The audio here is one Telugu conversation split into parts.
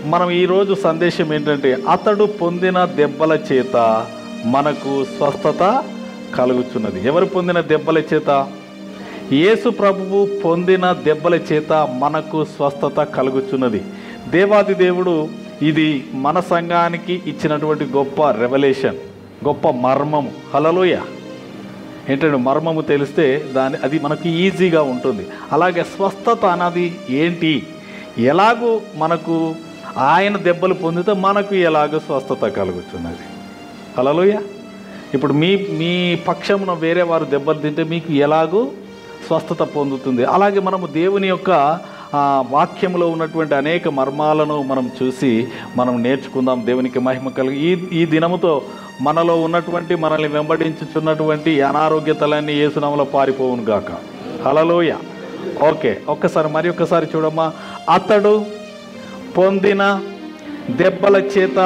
మనం ఈరోజు సందేశం ఏంటంటే అతడు పొందిన దెబ్బల చేత మనకు స్వస్థత కలుగుచున్నది ఎవరు పొందిన దెబ్బల చేత యేసు ప్రభువు పొందిన దెబ్బల చేత మనకు స్వస్థత కలుగుచున్నది దేవాది దేవుడు ఇది మన సంఘానికి ఇచ్చినటువంటి గొప్ప రెవల్యూషన్ గొప్ప మర్మము హలలోయ ఏంటంటే మర్మము తెలిస్తే దాని అది మనకు ఈజీగా ఉంటుంది అలాగే స్వస్థత అన్నది ఏంటి ఎలాగూ మనకు ఆయన దెబ్బలు పొందితే మనకు ఎలాగో స్వస్థత కలుగుతున్నది హలలోయ ఇప్పుడు మీ మీ పక్షమున వేరే వారు దెబ్బలు తింటే మీకు ఎలాగూ స్వస్థత పొందుతుంది అలాగే మనము దేవుని యొక్క ఆ, వాక్యంలో ఉన్నటువంటి అనేక మర్మాలను మనం చూసి మనం నేర్చుకుందాం దేవునికి మహిమ కలిగి ఈ ఈ దినముతో మనలో ఉన్నటువంటి మనల్ని వెంబడించుచున్నటువంటి ఈ అనారోగ్యతలన్నీ ఏసునామలో పారిపోవును గాక హలలోయ ఓకే ఒక్కసారి మరి ఒక్కసారి చూడమ్మా అతడు పొందిన దెబ్బల చేత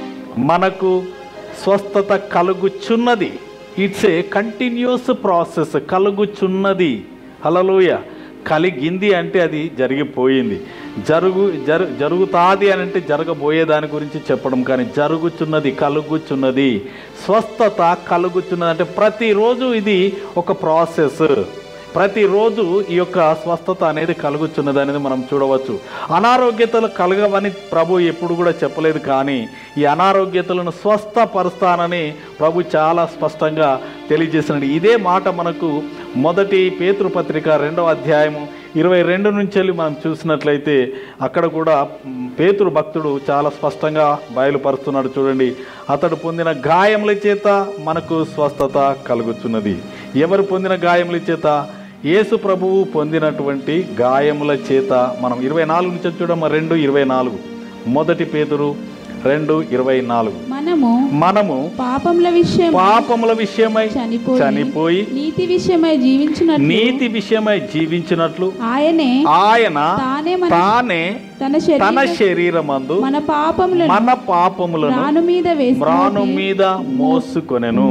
మనకు స్వస్థత కలుగుచున్నది ఇట్స్ ఏ కంటిన్యూస్ ప్రాసెస్ కలుగుచున్నది హలలోయ కలిగింది అంటే అది జరిగిపోయింది జరుగు జరు జరుగుతాది అని అంటే జరగబోయే దాని గురించి చెప్పడం కానీ జరుగుచున్నది కలుగుచున్నది స్వస్థత కలుగుచున్నది అంటే ప్రతిరోజు ఇది ఒక ప్రాసెస్ ప్రతిరోజు ఈ యొక్క స్వస్థత అనేది కలుగుచున్నది అనేది మనం చూడవచ్చు అనారోగ్యతలు కలగవని ప్రభు ఎప్పుడు కూడా చెప్పలేదు కానీ ఈ అనారోగ్యతలను స్వస్థపరుస్తానని ప్రభు చాలా స్పష్టంగా తెలియజేసినాడు ఇదే మాట మనకు మొదటి పేతృపత్రిక రెండవ అధ్యాయము ఇరవై రెండు నుంచి వెళ్ళి మనం చూసినట్లయితే అక్కడ కూడా మ్, పేతురు భక్తుడు చాలా స్పష్టంగా బయలుపరుస్తున్నాడు చూడండి అతడు పొందిన గాయముల చేత మనకు స్వస్థత కలుగుతున్నది ఎవరు పొందిన గాయముల చేత యేసు ప్రభువు పొందినటువంటి గాయముల చేత మనం ఇరవై నాలుగు నుంచి చూడమ్మ రెండు ఇరవై నాలుగు మొదటి పేతురు రెండు ఇరవై నాలుగు మనము మనము పాపముల విషయం పాపముల విషయమై చనిపోయి చనిపోయి నీతి విషయమై జీవించినట్లు నీతి విషయమై జీవించినట్లు ఆయనే ఆయన తానే మన తానే తన తన శరీర శరీరమందు మన పాపములను మన పాపములను రాను మీద వేసి మ్రాను మీద మోసుకొనెను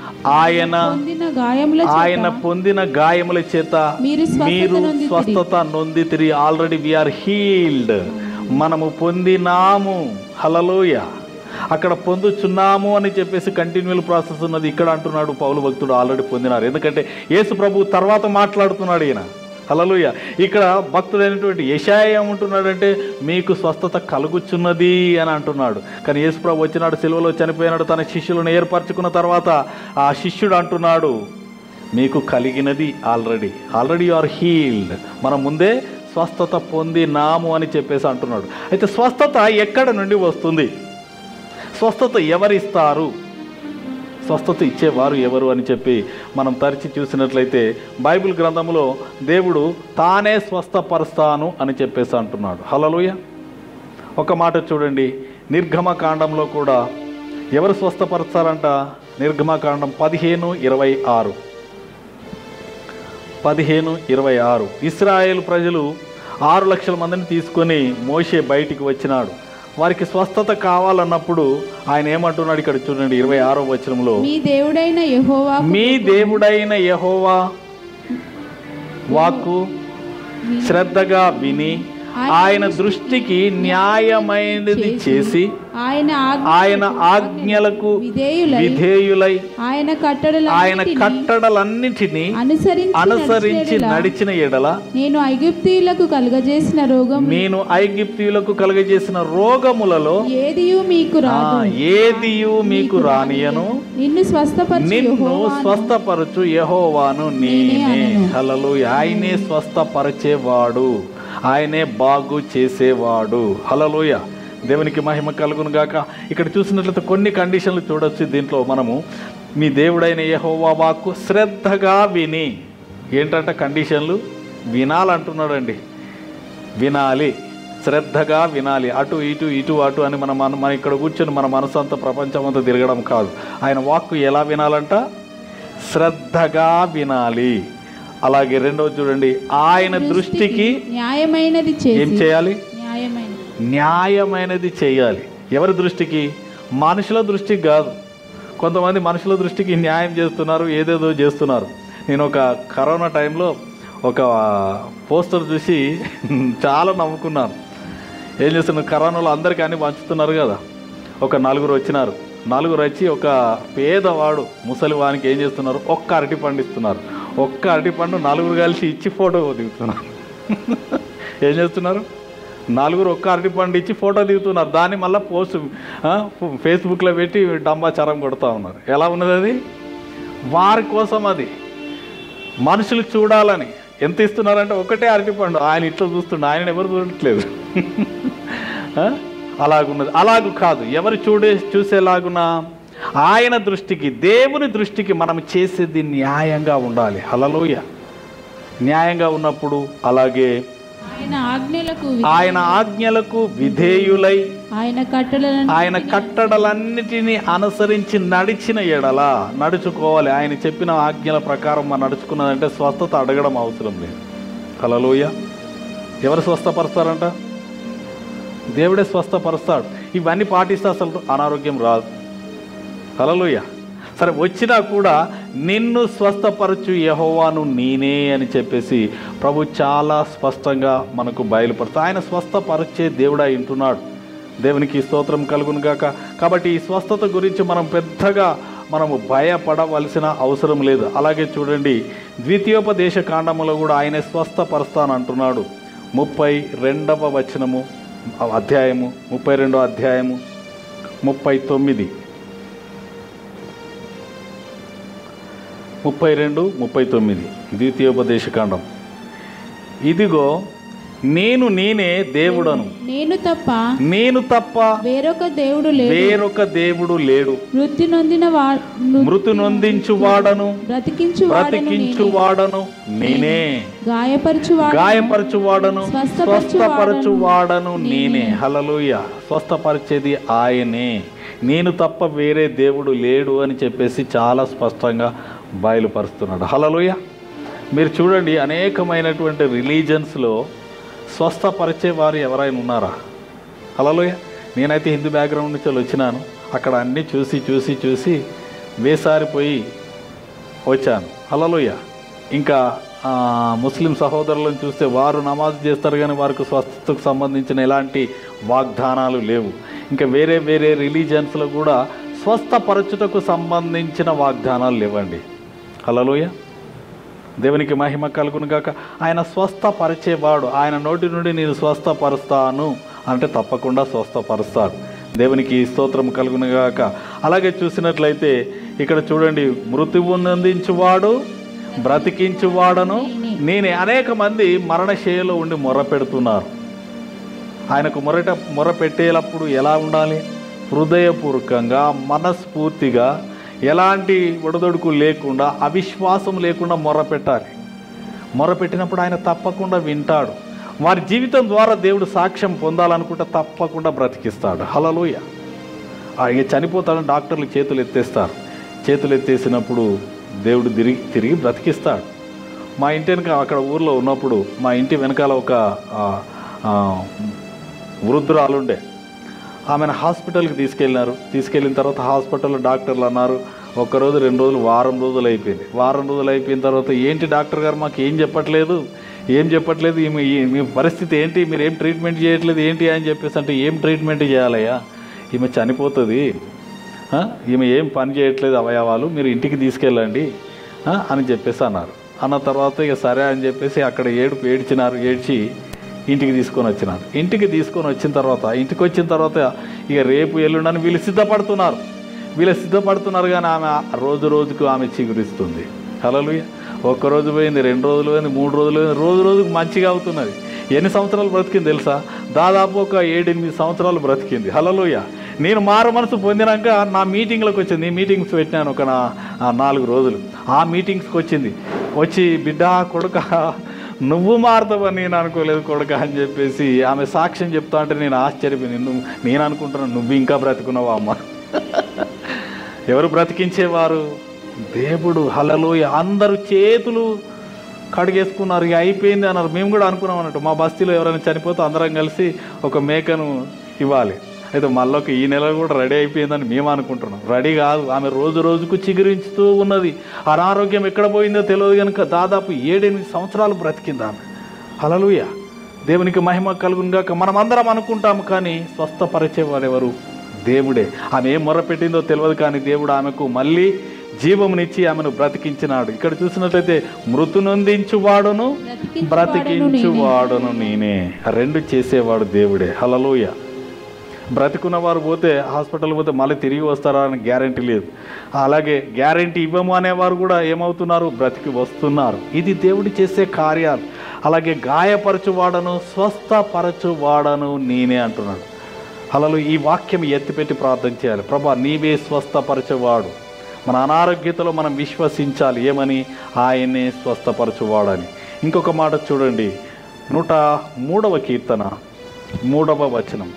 ఆయన పొందిన గాయముల చేత ఆయన పొందిన గాయముల చేత మీరు స్వస్థత మీరు నొందితిరి. స్వస్థత నొందితిరి ఆల్రెడీ వీఆర్ హీల్డ్ మనము పొందినాము హలలోయ అక్కడ పొందుచున్నాము అని చెప్పేసి కంటిన్యూల్ ప్రాసెస్ ఉన్నది ఇక్కడ అంటున్నాడు పౌలు భక్తుడు ఆల్రెడీ పొందినారు ఎందుకంటే యేసు ప్రభు తర్వాత మాట్లాడుతున్నాడు ఈయన హలలుయ ఇక్కడ భక్తుడైనటువంటి యశాయ ఏమంటున్నాడంటే మీకు స్వస్థత కలుగుచున్నది అని అంటున్నాడు కానీ యేసు ప్రభు వచ్చినాడు సిలువలో చనిపోయినాడు తన శిష్యులను ఏర్పరచుకున్న తర్వాత ఆ శిష్యుడు అంటున్నాడు మీకు కలిగినది already already you are healed మనం ముందే స్వస్థత పొందినాము అని చెప్పేసి అంటున్నాడు అయితే స్వస్థత ఎక్కడ నుండి వస్తుంది స్వస్థత ఎవరిస్తారు స్వస్థత ఇచ్చేవారు ఎవరు అని చెప్పి మనం తరిచి చూసినట్లయితే బైబిల్ గ్రంథంలో దేవుడు తానే స్వస్థపరుస్తాను అని చెప్పేసి అంటున్నాడు హలలుయ ఒక మాట చూడండి నిర్గమకాండంలో కూడా ఎవరు స్వస్థపరుస్తారంట నిర్గమకాండం పదిహేను ఇరవై ఆరు పదిహేను ఇరవై ఆరు ఇస్రాయేల్ ప్రజలు ఆరు లక్షల మందిని తీసుకొని మోషే బయటికి వచ్చినాడు వారికి స్వస్థత కావాలన్నప్పుడు ఆయన ఏమంటున్నాడు ఇక్కడ చూడండి ఇరవై ఆరో వచనంలో మీ దేవుడైన యెహోవా మీ దేవుడైన యహోవా వాక్కు శ్రద్ధగా విని ఆయన దృష్టికి న్యాయమైనది చేసి ఆయన ఆజ్ఞ ఆయన ఆజ్ఞలకు విధేయులై విధేయులై ఆయన కట్టడల ఆయన కట్టడలన్నిటినీ అనుసరించి అనుసరించి నడిచిన ఎడల నేను ఐగుప్తీయులకు కలుగజేసిన రోగం నేను ఐగిప్తీయులకు కలుగజేసిన రోగములలో ఏదియు మీకు ఆ, రాదు ఏదియు మీకు రానియను నిన్ను స్వస్థపరచు నిన్ను యెహోవాను స్వస్థపరచు యహోవాను నేనే హలలు ఆయనే స్వస్థపరచేవాడు ఆయనే బాగు చేసేవాడు హలలోయ దేవునికి మహిమ కలుగును గాక ఇక్కడ చూసినట్లయితే కొన్ని కండిషన్లు చూడొచ్చు దీంట్లో మనము మీ దేవుడైన యహోవా వాక్కు శ్రద్ధగా విని ఏంటంటే కండిషన్లు వినాలంటున్నాడండి వినాలి శ్రద్ధగా వినాలి అటు ఇటు ఇటు అటు అని మన మన మన ఇక్కడ కూర్చొని మన మనసు అంతా ప్రపంచం అంతా తిరగడం కాదు ఆయన వాక్కు ఎలా వినాలంట శ్రద్ధగా వినాలి అలాగే రెండవది చూడండి ఆయన దృష్టికి న్యాయమైనది ఏం చేసి చేయాలి న్యాయమైనది న్యాయమైనది చేయాలి ఎవరి దృష్టికి మనుషుల దృష్టికి కాదు కొంతమంది మనుషుల దృష్టికి న్యాయం చేస్తున్నారు ఏదేదో చేస్తున్నారు నేను ఒక కరోనా టైంలో ఒక పోస్టర్ చూసి చాలా నవ్వుకున్నాను ఏం చేస్తున్నారు కరోనాలో అందరికీ అన్ని పంచుతున్నారు కదా ఒక నలుగురు వచ్చినారు నలుగురు వచ్చి ఒక పేదవాడు ముసలి వానికి ఏం చేస్తున్నారు ఒక్క అరటి పండు ఇస్తున్నారు ఒక్క అరటి పండు నలుగురు కలిసి ఇచ్చి ఫోటో దిగుతున్నారు ఏం చేస్తున్నారు నలుగురు ఒక్క అరటి పండు ఇచ్చి ఫోటో దిగుతున్నారు దాన్ని మళ్ళీ పోస్ట్ ఆ, ఫేస్బుక్లో పెట్టి డంబాచారం కొడతా ఉన్నారు ఎలా ఉన్నది అది వారి కోసం అది మనుషులు చూడాలని ఎంత ఇస్తున్నారంటే ఒకటే అరటిపండు ఆయన ఇట్లా చూస్తుండే ఆయన ఎవరు చూడట్లేదు ఆ? అలాగున్నది అలాగు కాదు ఎవరు చూడే చూసేలాగున ఆయన దృష్టికి దేవుని దృష్టికి మనం చేసేది న్యాయంగా ఉండాలి హలలోయ న్యాయంగా ఉన్నప్పుడు అలాగే ఆయన ఆజ్ఞలకు ఆయన ఆజ్ఞలకు విధేయులై ఆయన కట్టడలను ఆయన కట్టడలన్నిటినీ అనుసరించి నడిచిన ఎడల నడుచుకోవాలి ఆయన చెప్పిన ఆజ్ఞల ప్రకారం మనం నడుచుకున్నదంటే స్వస్థత అడగడం అవసరం లేదు హలోయ ఎవరు స్వస్థపరుస్తారంట దేవుడే స్వస్థపరుస్తాడు ఇవన్నీ పాటిస్తే అసలు అనారోగ్యం రాదు హలోయ సరే వచ్చినా కూడా నిన్ను స్వస్థపరచు యహోవాను నేనే అని చెప్పేసి ప్రభు చాలా స్పష్టంగా మనకు బయలుపరుస్తా ఆయన స్వస్థపరిచే దేవుడా వింటున్నాడు దేవునికి స్తోత్రం కలుగును గాక కాబట్టి ఈ స్వస్థత గురించి మనం పెద్దగా మనము భయపడవలసిన అవసరం లేదు అలాగే చూడండి ద్వితీయోపదేశ కాండములో కూడా ఆయన స్వస్థపరుస్తానంటున్నాడు ముప్పై రెండవ వచనము అధ్యాయము ముప్పై రెండవ అధ్యాయము ముప్పై తొమ్మిది ముప్పై రెండు ముప్పై తొమ్మిది ద్వితీయోపదేశకాండం ఇదిగో నేను నేనే దేవుడను నేను తప్ప నేను తప్ప వేరొక దేవుడు లేడు వేరొక దేవుడు లేడు మృతి నొందిన వా మృతు నొందించువాడను బ్రతికించు బ్రతికించువాడను నేనే గాయపరచువాడు గాయపరచువాడను స్వస్థపరచువాడను స్వస్థపరచువాడను నేనే హలలుయ స్వస్థపరిచేది ఆయనే నేను తప్ప వేరే దేవుడు లేడు అని చెప్పేసి చాలా స్పష్టంగా బయలుపరుస్తున్నాడు హలలుయ మీరు చూడండి అనేకమైనటువంటి రిలీజన్స్లో స్వస్థపరిచే వారు ఎవరైనా ఉన్నారా హలలుయ నేనైతే హిందూ బ్యాక్గ్రౌండ్ నుంచి వచ్చినాను అక్కడ అన్నీ చూసి చూసి చూసి వేసారిపోయి వచ్చాను హలలుయ ఇంకా ఆ, ముస్లిం సహోదరులను చూస్తే వారు నమాజ్ చేస్తారు కానీ వారికి స్వస్థతకు సంబంధించిన ఎలాంటి వాగ్దానాలు లేవు ఇంకా వేరే వేరే రిలీజన్స్లో కూడా స్వస్థపరచుటకు సంబంధించిన వాగ్దానాలు లేవండి హలలోయ దేవునికి మహిమ కలుగును గాక ఆయన స్వస్థపరిచేవాడు ఆయన నోటి నుండి నేను స్వస్థపరుస్తాను అంటే తప్పకుండా స్వస్థపరుస్తాడు దేవునికి స్తోత్రం కలుగును గాక అలాగే చూసినట్లయితే ఇక్కడ చూడండి మృత్యువు నందించువాడు బ్రతికించువాడను నేనే అనేక మంది మరణశైలిలో ఉండి మొర్ర పెడుతున్నారు ఆయనకు మొరట మొర పెట్టేటప్పుడు ఎలా ఉండాలి హృదయపూర్వకంగా మనస్ఫూర్తిగా ఎలాంటి ఒడదొడుకు లేకుండా అవిశ్వాసం లేకుండా మొర పెట్టాలి మొర పెట్టినప్పుడు ఆయన తప్పకుండా వింటాడు వారి జీవితం ద్వారా దేవుడు సాక్ష్యం పొందాలనుకుంటే తప్పకుండా బ్రతికిస్తాడు హలలోయ ఆయన చనిపోతాడని డాక్టర్లు చేతులు ఎత్తేస్తారు చేతులు ఎత్తేసినప్పుడు దేవుడు తిరిగి తిరిగి బ్రతికిస్తాడు మా ఇంటి వెనక అక్కడ ఊర్లో ఉన్నప్పుడు మా ఇంటి వెనకాల ఒక ఆ, ఆ, వృద్ధురాలు ఉండే ఆమెను హాస్పిటల్కి తీసుకెళ్ళినారు తీసుకెళ్ళిన తర్వాత హాస్పిటల్లో డాక్టర్లు అన్నారు ఒక్కరోజు రెండు రోజులు వారం రోజులు అయిపోయింది వారం రోజులు అయిపోయిన తర్వాత ఏంటి డాక్టర్ గారు మాకు ఏం చెప్పట్లేదు ఏం చెప్పట్లేదు ఈమె ఈ- మీ పరిస్థితి ఏంటి మీరు ఏం ట్రీట్మెంట్ చేయట్లేదు ఏంటి అని చెప్పేసి అంటే ఏం ట్రీట్మెంట్ చేయాలయ్యా ఈమె చనిపోతుంది ఆ, ఈమె ఏం పని చేయట్లేదు అవయవాలు మీరు ఇంటికి తీసుకెళ్ళండి ఆ, అని చెప్పేసి అన్నారు అన్న తర్వాత ఇక సరే అని చెప్పేసి అక్కడ ఏడుపు ఏడ్చినారు ఏడ్చి ఇంటికి తీసుకొని వచ్చినారు ఇంటికి తీసుకొని వచ్చిన తర్వాత ఇంటికి వచ్చిన తర్వాత ఇక రేపు ఎల్లుండని వీళ్ళు సిద్ధపడుతున్నారు వీళ్ళు సిద్ధపడుతున్నారు కానీ ఆమె రోజు రోజుకు ఆమె చిగురిస్తుంది హలలుయ ఒక్క రోజు పోయింది రెండు రోజులు పోయింది మూడు రోజులు పోయింది రోజు రోజుకు మంచిగా అవుతున్నది ఎన్ని సంవత్సరాలు బ్రతికింది తెలుసా దాదాపు ఒక ఏడెనిమిది సంవత్సరాలు బ్రతికింది హలలుయ నేను మారు మనసు పొందినాక నా మీటింగ్లకు వచ్చింది ఈ మీటింగ్స్ పెట్టినాను ఒక నా ఆ నాలుగు రోజులు ఆ మీటింగ్స్కి వచ్చింది వచ్చి బిడ్డ కొడుక నువ్వు మారుతావని నేను అనుకోలేదు కొడుక అని చెప్పేసి ఆమె సాక్ష్యం చెప్తా అంటే నేను ఆశ్చర్యపోయి నువ్వు నేను అనుకుంటున్నాను నువ్వు ఇంకా బ్రతుకున్నావా అమ్మ ఎవరు బ్రతికించేవారు దేవుడు హలలోయ అందరూ చేతులు కడిగేసుకున్నారు ఇక అయిపోయింది అన్నారు మేము కూడా అనుకున్నాం అన్నట్టు మా బస్తీలో ఎవరైనా చనిపోతే అందరం కలిసి ఒక మేకను ఇవ్వాలి అయితే మళ్ళీ ఒక ఈ నెల కూడా రెడీ అయిపోయిందని మేము అనుకుంటున్నాం రెడీ కాదు ఆమె రోజు రోజుకు చిగురించుతూ ఉన్నది అనారోగ్యం ఎక్కడ పోయిందో తెలియదు కనుక దాదాపు ఏడెనిమిది సంవత్సరాలు బ్రతికింది ఆమె హలలుయ దేవునికి మహిమ కలుగునుగాక మనమందరం అనుకుంటాము కానీ స్వస్థపరిచేవాడు ఎవరు దేవుడే ఆమె ఏం మొరపెట్టిందో తెలియదు కానీ దేవుడు ఆమెకు మళ్ళీ జీవమునిచ్చి ఆమెను బ్రతికించినాడు ఇక్కడ చూసినట్లయితే మృతునొందించువాడును బ్రతికించువాడును నేనే రెండు చేసేవాడు దేవుడే హలలోయ బ్రతికున్న వారు పోతే హాస్పిటల్ పోతే మళ్ళీ తిరిగి వస్తారా అని గ్యారంటీ లేదు అలాగే గ్యారంటీ ఇవ్వము అనేవారు కూడా ఏమవుతున్నారు బ్రతికి వస్తున్నారు ఇది దేవుడు చేసే కార్యాలు అలాగే గాయపరచువాడను స్వస్థపరచువాడను నేనే అంటున్నాడు అలలో ఈ వాక్యం ఎత్తిపెట్టి ప్రార్థన చేయాలి ప్రభా నీవే స్వస్థపరచువాడు మన అనారోగ్యతలో మనం విశ్వసించాలి ఏమని ఆయన్నే స్వస్థపరచువాడని ఇంకొక మాట చూడండి నూట మూడవ కీర్తన మూడవ వచనం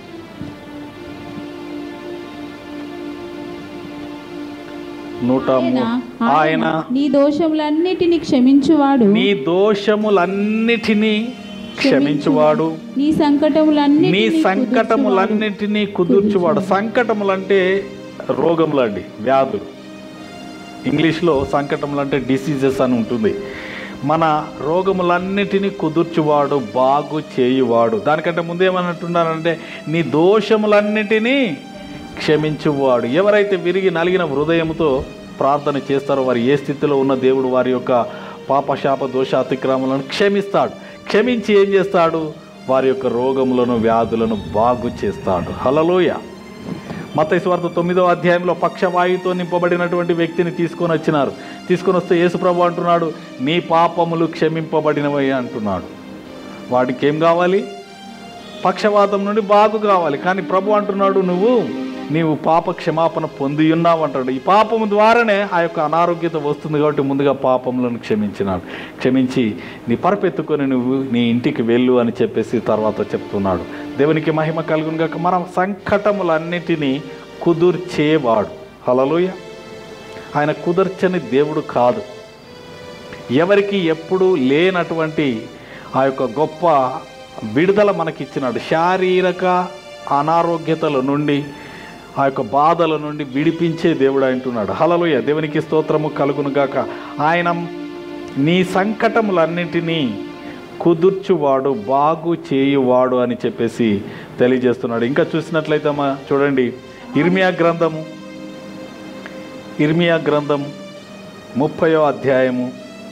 నూట మూ- ఆయన నీ దోషములన్నిటిని క్షమించువాడు నీ దోషములన్నిటినీ క్షమించువాడు నీ సంకటములన్నీ నీ సంకటములన్నిటినీ కుదుర్చువాడు సంకటములంటే రోగములండి వ్యాధులు ఇంగ్లీష్లో సంకటములు అంటే డిసీజెస్ అని ఉంటుంది మన రోగములన్నిటినీ కుదుర్చువాడు బాగు చేయువాడు దానికంటే ముందేమన్నట్టున్నారంటే నీ దోషములన్నిటినీ క్షమించువాడు ఎవరైతే విరిగి నలిగిన హృదయంతో ప్రార్థన చేస్తారో వారు ఏ స్థితిలో ఉన్న దేవుడు వారి యొక్క పాపశాప దోష అతిక్రమలను క్షమిస్తాడు క్షమించి ఏం చేస్తాడు వారి యొక్క రోగములను వ్యాధులను బాగు చేస్తాడు హలలోయ మత్తయి వార్త తొమ్మిదో అధ్యాయంలో పక్షవాయుతో నింపబడినటువంటి వ్యక్తిని తీసుకొని వచ్చినారు తీసుకొని వస్తే యేసుప్రభు అంటున్నాడు నీ పాపములు క్షమింపబడినవయ్యా అంటున్నాడు వాడికి ఏం కావాలి పక్షవాతం నుండి బాగు కావాలి కానీ ప్రభు అంటున్నాడు నువ్వు నీవు పాప క్షమాపణ పొంది ఉన్నావు అంటాడు ఈ పాపము ద్వారానే ఆ యొక్క అనారోగ్యత వస్తుంది కాబట్టి ముందుగా పాపములను క్షమించినాడు క్షమించి నీ పరపెత్తుకొని నువ్వు నీ ఇంటికి వెళ్ళు అని చెప్పేసి తర్వాత చెప్తున్నాడు దేవునికి మహిమ కలుగును గాక మన సంకటములన్నిటినీ కుదుర్చేవాడు హలలోయ ఆయన కుదర్చని దేవుడు కాదు ఎవరికి ఎప్పుడు లేనటువంటి ఆ యొక్క గొప్ప విడుదల మనకిచ్చినాడు శారీరక అనారోగ్యతల నుండి ఆ యొక్క బాధల నుండి విడిపించే దేవుడు అంటున్నాడు హలలోయ దేవునికి స్తోత్రము కలుగును గాక ఆయన నీ సంకటములన్నిటినీ కుదుర్చువాడు బాగు చేయువాడు అని చెప్పేసి తెలియజేస్తున్నాడు ఇంకా చూసినట్లయితే మా చూడండి ఇర్మియా గ్రంథము ఇర్మియా గ్రంథం ముప్పయో అధ్యాయము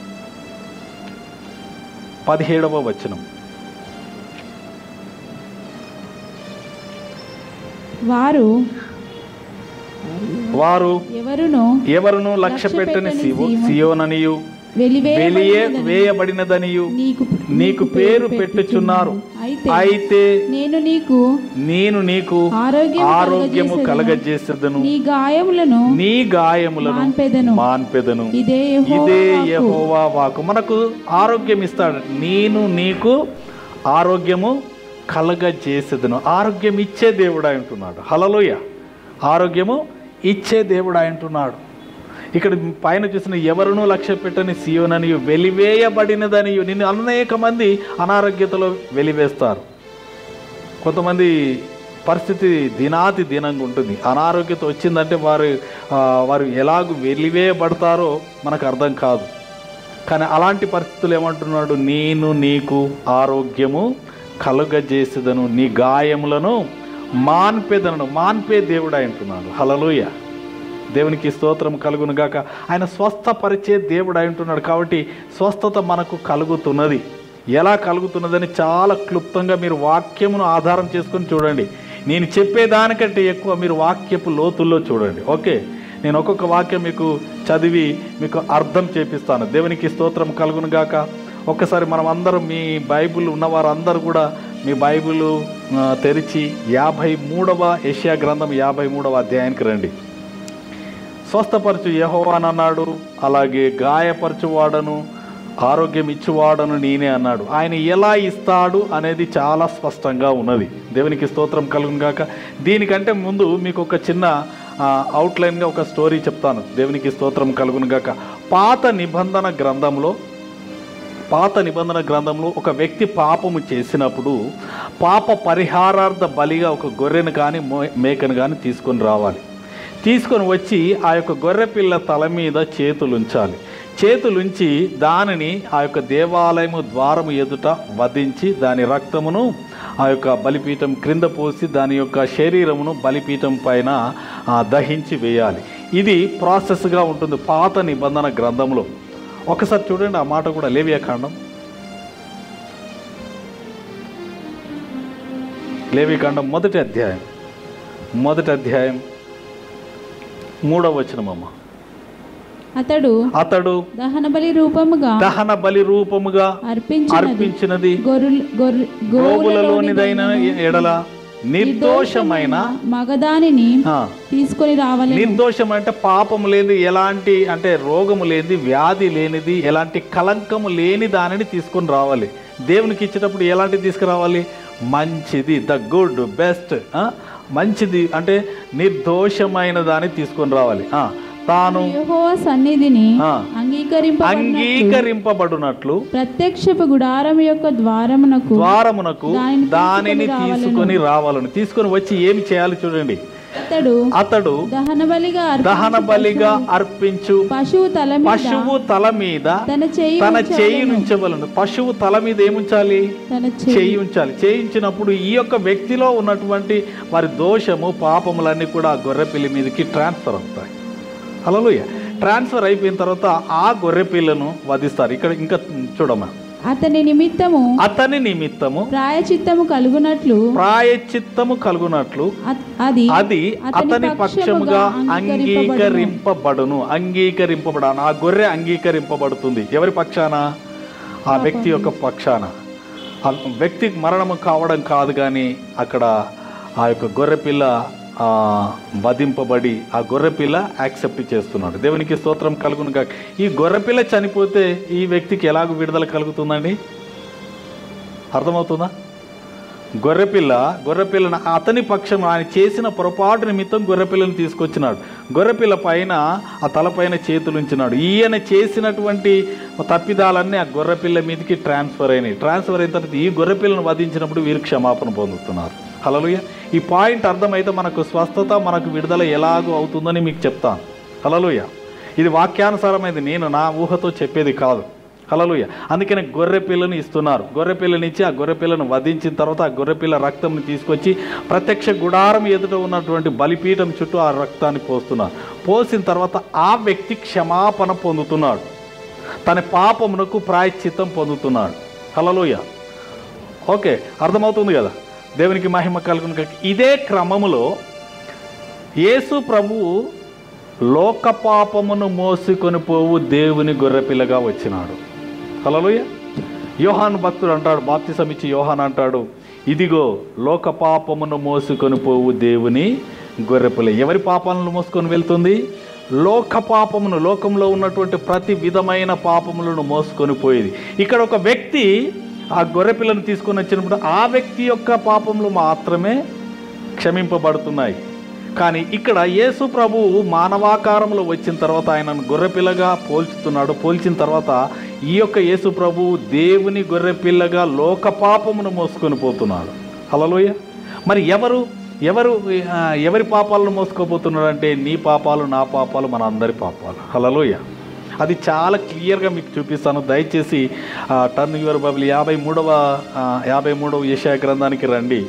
పదిహేడవ వచనం వారు వారు ఎవరును ఎవరును లక్ష్య పెట్టని సివో సియోననియు వెలియే వెలివే వేయబడినదనియు నీకు నీకు పేరు పెట్టుచున్నారు అయితే అయితే నేను నీకు నేను నీకు ఆరోగ్యము ఆరోగ్యము కలుగజేసేదను. కలగజేసేదను నీ గాయములను నీ గాయములను మాన్పెదను. మాన్పెదను ఇదే యెహోవా ఇదే వాక్కు. యెహోవా వాకు మనకు ఆరోగ్యం ఇస్తాడు నేను నీకు ఆరోగ్యము కలగజేసేదను ఆరోగ్యం ఇచ్చే దేవుడు అంటున్నాడు హలలోయ ఆరోగ్యము ఇచ్చే దేవుడు అంటున్నాడు ఇక్కడ పైన చూసిన ఎవరునూ లక్ష్య పెట్టని సియోనని వెలివేయబడినదని నిన్ను అనేక మంది అనారోగ్యతలో వెలివేస్తారు కొంతమంది పరిస్థితి దినాతి దినంగా ఉంటుంది అనారోగ్యత వచ్చిందంటే వారు ఆ, వారు ఎలాగ వెలివేయబడతారో మనకు అర్థం కాదు కానీ అలాంటి పరిస్థితులు ఏమంటున్నాడు నేను నీకు ఆరోగ్యము కలుగజేసేదను నీ గాయములను మాన్పేదను మాన్పే దేవుడు అంటున్నాడు హలలోయ దేవునికి స్తోత్రం కలుగును గాక ఆయన స్వస్థపరిచే దేవుడు అంటున్నాడు కాబట్టి స్వస్థత మనకు కలుగుతున్నది ఎలా కలుగుతున్నదని చాలా క్లుప్తంగా మీరు వాక్యమును ఆధారం చేసుకొని చూడండి నేను చెప్పేదానికంటే ఎక్కువ మీరు వాక్యపు లోతుల్లో చూడండి ఓకే నేను ఒక్కొక్క వాక్యం మీకు చదివి మీకు అర్థం చేపిస్తాను దేవునికి స్తోత్రం కలుగును గాక ఒక్కసారి మనం అందరం మీ బైబిల్ ఉన్నవారు అందరూ కూడా మీ బైబిల్ ఆ, తెరిచి యాభై మూడవ ఏషియా గ్రంథం యాభై మూడవ అధ్యాయానికి రండి స్వస్థపరచు యెహోవానన్నాడు అలాగే గాయపరచువాడను ఆరోగ్యం ఇచ్చువాడను నేనే అన్నాడు ఆయన ఎలా ఇస్తాడు అనేది చాలా స్పష్టంగా ఉన్నది దేవునికి స్తోత్రం కలుగును గాక దీనికంటే ముందు మీకు ఒక చిన్న ఆ, అవుట్లైన్గా ఒక స్టోరీ చెప్తాను దేవునికి స్తోత్రం కలుగును గాక పాత నిబంధన గ్రంథంలో పాత నిబంధన గ్రంథంలో ఒక వ్యక్తి పాపము చేసినప్పుడు పాప పరిహారార్థ బలిగా ఒక గొర్రెను కానీ మో- మేకను కానీ తీసుకొని రావాలి తీసుకొని వచ్చి ఆ యొక్క గొర్రెపిల్ల తల మీద చేతులుంచాలి చేతులుంచి దానిని ఆ యొక్క దేవాలయము ద్వారము ఎదుట వధించి దాని రక్తమును ఆ యొక్క బలిపీఠం క్రింద పోసి దాని యొక్క శరీరమును బలిపీఠం పైన ఆ, దహించి వేయాలి ఇది ప్రాసెస్గా ఉంటుంది పాత నిబంధన గ్రంథంలో ఒకసారి చూడండి ఆ మాట కూడా లేవియాకాండం లేవికాండం మొదటి అధ్యాయం మొదటి అధ్యాయం మూడవ వచనమమ్మ అతడు అతడు దహన బలి రూపముగా దహన బలి రూపముగా అర్పించినది అర్పించినది గొర్రెలు గొర్రె గోవులలోనిదైన ఎడల నిర్దోషమైన మగదానిని ఆ, తీసుకొని రావాలి నిర్దోషం అంటే పాపం లేనిది ఎలాంటి అంటే రోగము లేనిది వ్యాధి లేనిది ఎలాంటి కలంకము లేని దానిని తీసుకొని రావాలి దేవునికి ఇచ్చేటప్పుడు ఎలాంటిది తీసుకురావాలి మంచిది ద గుడ్ బెస్ట్ మంచిది అంటే నిర్దోషమైన దాన్ని తీసుకొని రావాలి ఆ, తాను యెహోవా సన్నిధిని ఆ. అంగీకరింప అంగీకరింపబడునట్లు ప్రత్యక్షపు గుడారం యొక్క ద్వారమునకు ద్వారమునకు దానిని దానిని తీసుకొని తీసుకొని రావాలని తీసుకొని వచ్చి ఏమి చేయాలి చూడండి అతడు అతడు దహన బలిగా అర్పించు దహన బలిగా అర్పించు పశువు తల మీద పశువు తల మీద తన చేయి తన ఉంచాలి. చేయి ఉంచవలను పశువు తల మీద ఏముంచాలి తన చేయి చేయి ఉంచాలి చేయించినప్పుడు ఈ యొక్క వ్యక్తిలో ఉన్నటువంటి వారి దోషము పాపములన్నీ కూడా ఆ గొర్రెపిల్లి మీదకి ట్రాన్స్ఫర్ అవుతాయి అలలోయ ట్రాన్స్ఫర్ అయిపోయిన తర్వాత ఆ గొర్రెపిల్లను వధిస్తారు ఇక్కడ ఇంకా చూడమ్మా అతని నిమిత్తము అతని నిమిత్తము ప్రాయచిత్తము కలుగునట్లు ప్రాయచిత్తము కలుగునట్లు అత్- అది అది అతని పక్షముగా అంగీకరింపబడును అంగీకరింపబడాను ఆ గొర్రె అంగీకరింపబడుతుంది ఎవరి పక్షాన ఆ వ్యక్తి యొక్క పక్షాన ఆ వ్యక్తి మరణము కావడం కాదు కానీ అక్కడ ఆ యొక్క గొర్రె పిల్ల ఆ, వధింపబడి ఆ గొర్రె పిల్ల యాక్సెప్ట్ చేస్తున్నాడు దేవునికి స్తోత్రం కలుగును కాక ఈ గొర్రె పిల్ల చనిపోతే ఈ వ్యక్తికి ఎలాగ విడుదల కలుగుతుందండి అర్థమవుతుందా గొర్రెపిల్ల గొర్రెపిల్లను అతని పక్షం ఆయన చేసిన పొరపాటు నిమిత్తం గొర్రెపిల్లను తీసుకొచ్చినాడు గొర్రెపిల్ల పైన ఆ తలపైన చేతులు ఉంచినాడు ఈయన చేసినటువంటి తప్పిదాలన్నీ ఆ గొర్రెపిల్ల మీదకి ట్రాన్స్ఫర్ అయినాయి ట్రాన్స్ఫర్ అయిన తర్వాత ఈ గొర్రెపిల్లను వధించినప్పుడు వీరు క్షమాపణ పొందుతున్నారు హలలుయ ఈ పాయింట్ అర్థమైతే మనకు స్వస్థత మనకు విడుదల ఎలాగో అవుతుందని మీకు చెప్తాను హలలుయ ఇది వాక్యానుసారమైనది నేను నా ఊహతో చెప్పేది కాదు హలలుయ అందుకనే గొర్రె పిల్లను ఇస్తున్నారు గొర్రె పిల్లని ఇచ్చి ఆ గొర్రె పిల్లను వధించిన తర్వాత ఆ గొర్రె పిల్ల రక్తంని తీసుకొచ్చి ప్రత్యక్ష గుడారం ఎదుట ఉన్నటువంటి బలిపీఠం చుట్టూ ఆ రక్తాన్ని పోస్తున్నారు పోసిన తర్వాత ఆ వ్యక్తి క్షమాపణ పొందుతున్నాడు తన పాపమునకు ప్రాయశ్చిత్తం పొందుతున్నాడు హలలుయ ఓకే అర్థమవుతుంది కదా దేవునికి మహిమ కలుగును కాక. ఇదే క్రమములో యేసు ప్రభువు లోక పాపమును మోసుకొని పోవు దేవుని గొర్రెపిల్లగా వచ్చినాడు హలోయ యోహాను భక్తుడు అంటాడు బాప్తిసం ఇచ్చి యోహాన్ అంటాడు ఇదిగో లోక పాపమును మోసుకొని పోవు దేవుని గొర్రెపిల్ల ఎవరి పాపాలను మోసుకొని వెళ్తుంది లోక పాపమును లోకంలో ఉన్నటువంటి ప్రతి విధమైన పాపములను మోసుకొని పోయేది ఇక్కడ ఒక వ్యక్తి ఆ గొర్రెపిల్లను తీసుకొని వచ్చినప్పుడు ఆ వ్యక్తి యొక్క పాపములు మాత్రమే క్షమింపబడుతున్నాయి కానీ ఇక్కడ యేసు ప్రభువు మానవాకారంలో వచ్చిన తర్వాత ఆయనను గొర్రెపిల్లగా పోల్చుతున్నాడు పోల్చిన తర్వాత ఈ యొక్క యేసు ప్రభువు దేవుని గొర్రెపిల్లగా లోక పాపమును మోసుకొని పోతున్నాడు హలలోయ మరి ఎవరు ఎవరు ఆ, ఎవరి పాపాలను మోసుకోపోతున్నాడు అంటే నీ పాపాలు నా పాపాలు మన అందరి పాపాలు హలలోయ అది చాలా క్లియర్గా మీకు చూపిస్తాను దయచేసి టర్న్ యువర్ బైబిల్ యాభై మూడవ ఆ, యాభై మూడవ యశా గ్రంథానికి రండి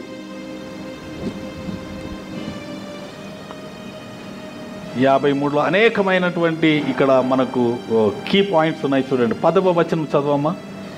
యాభై మూడులో అనేకమైనటువంటి ఇక్కడ మనకు కీ పాయింట్స్ ఉన్నాయి చూడండి పదవ వచనం చదవమ్మా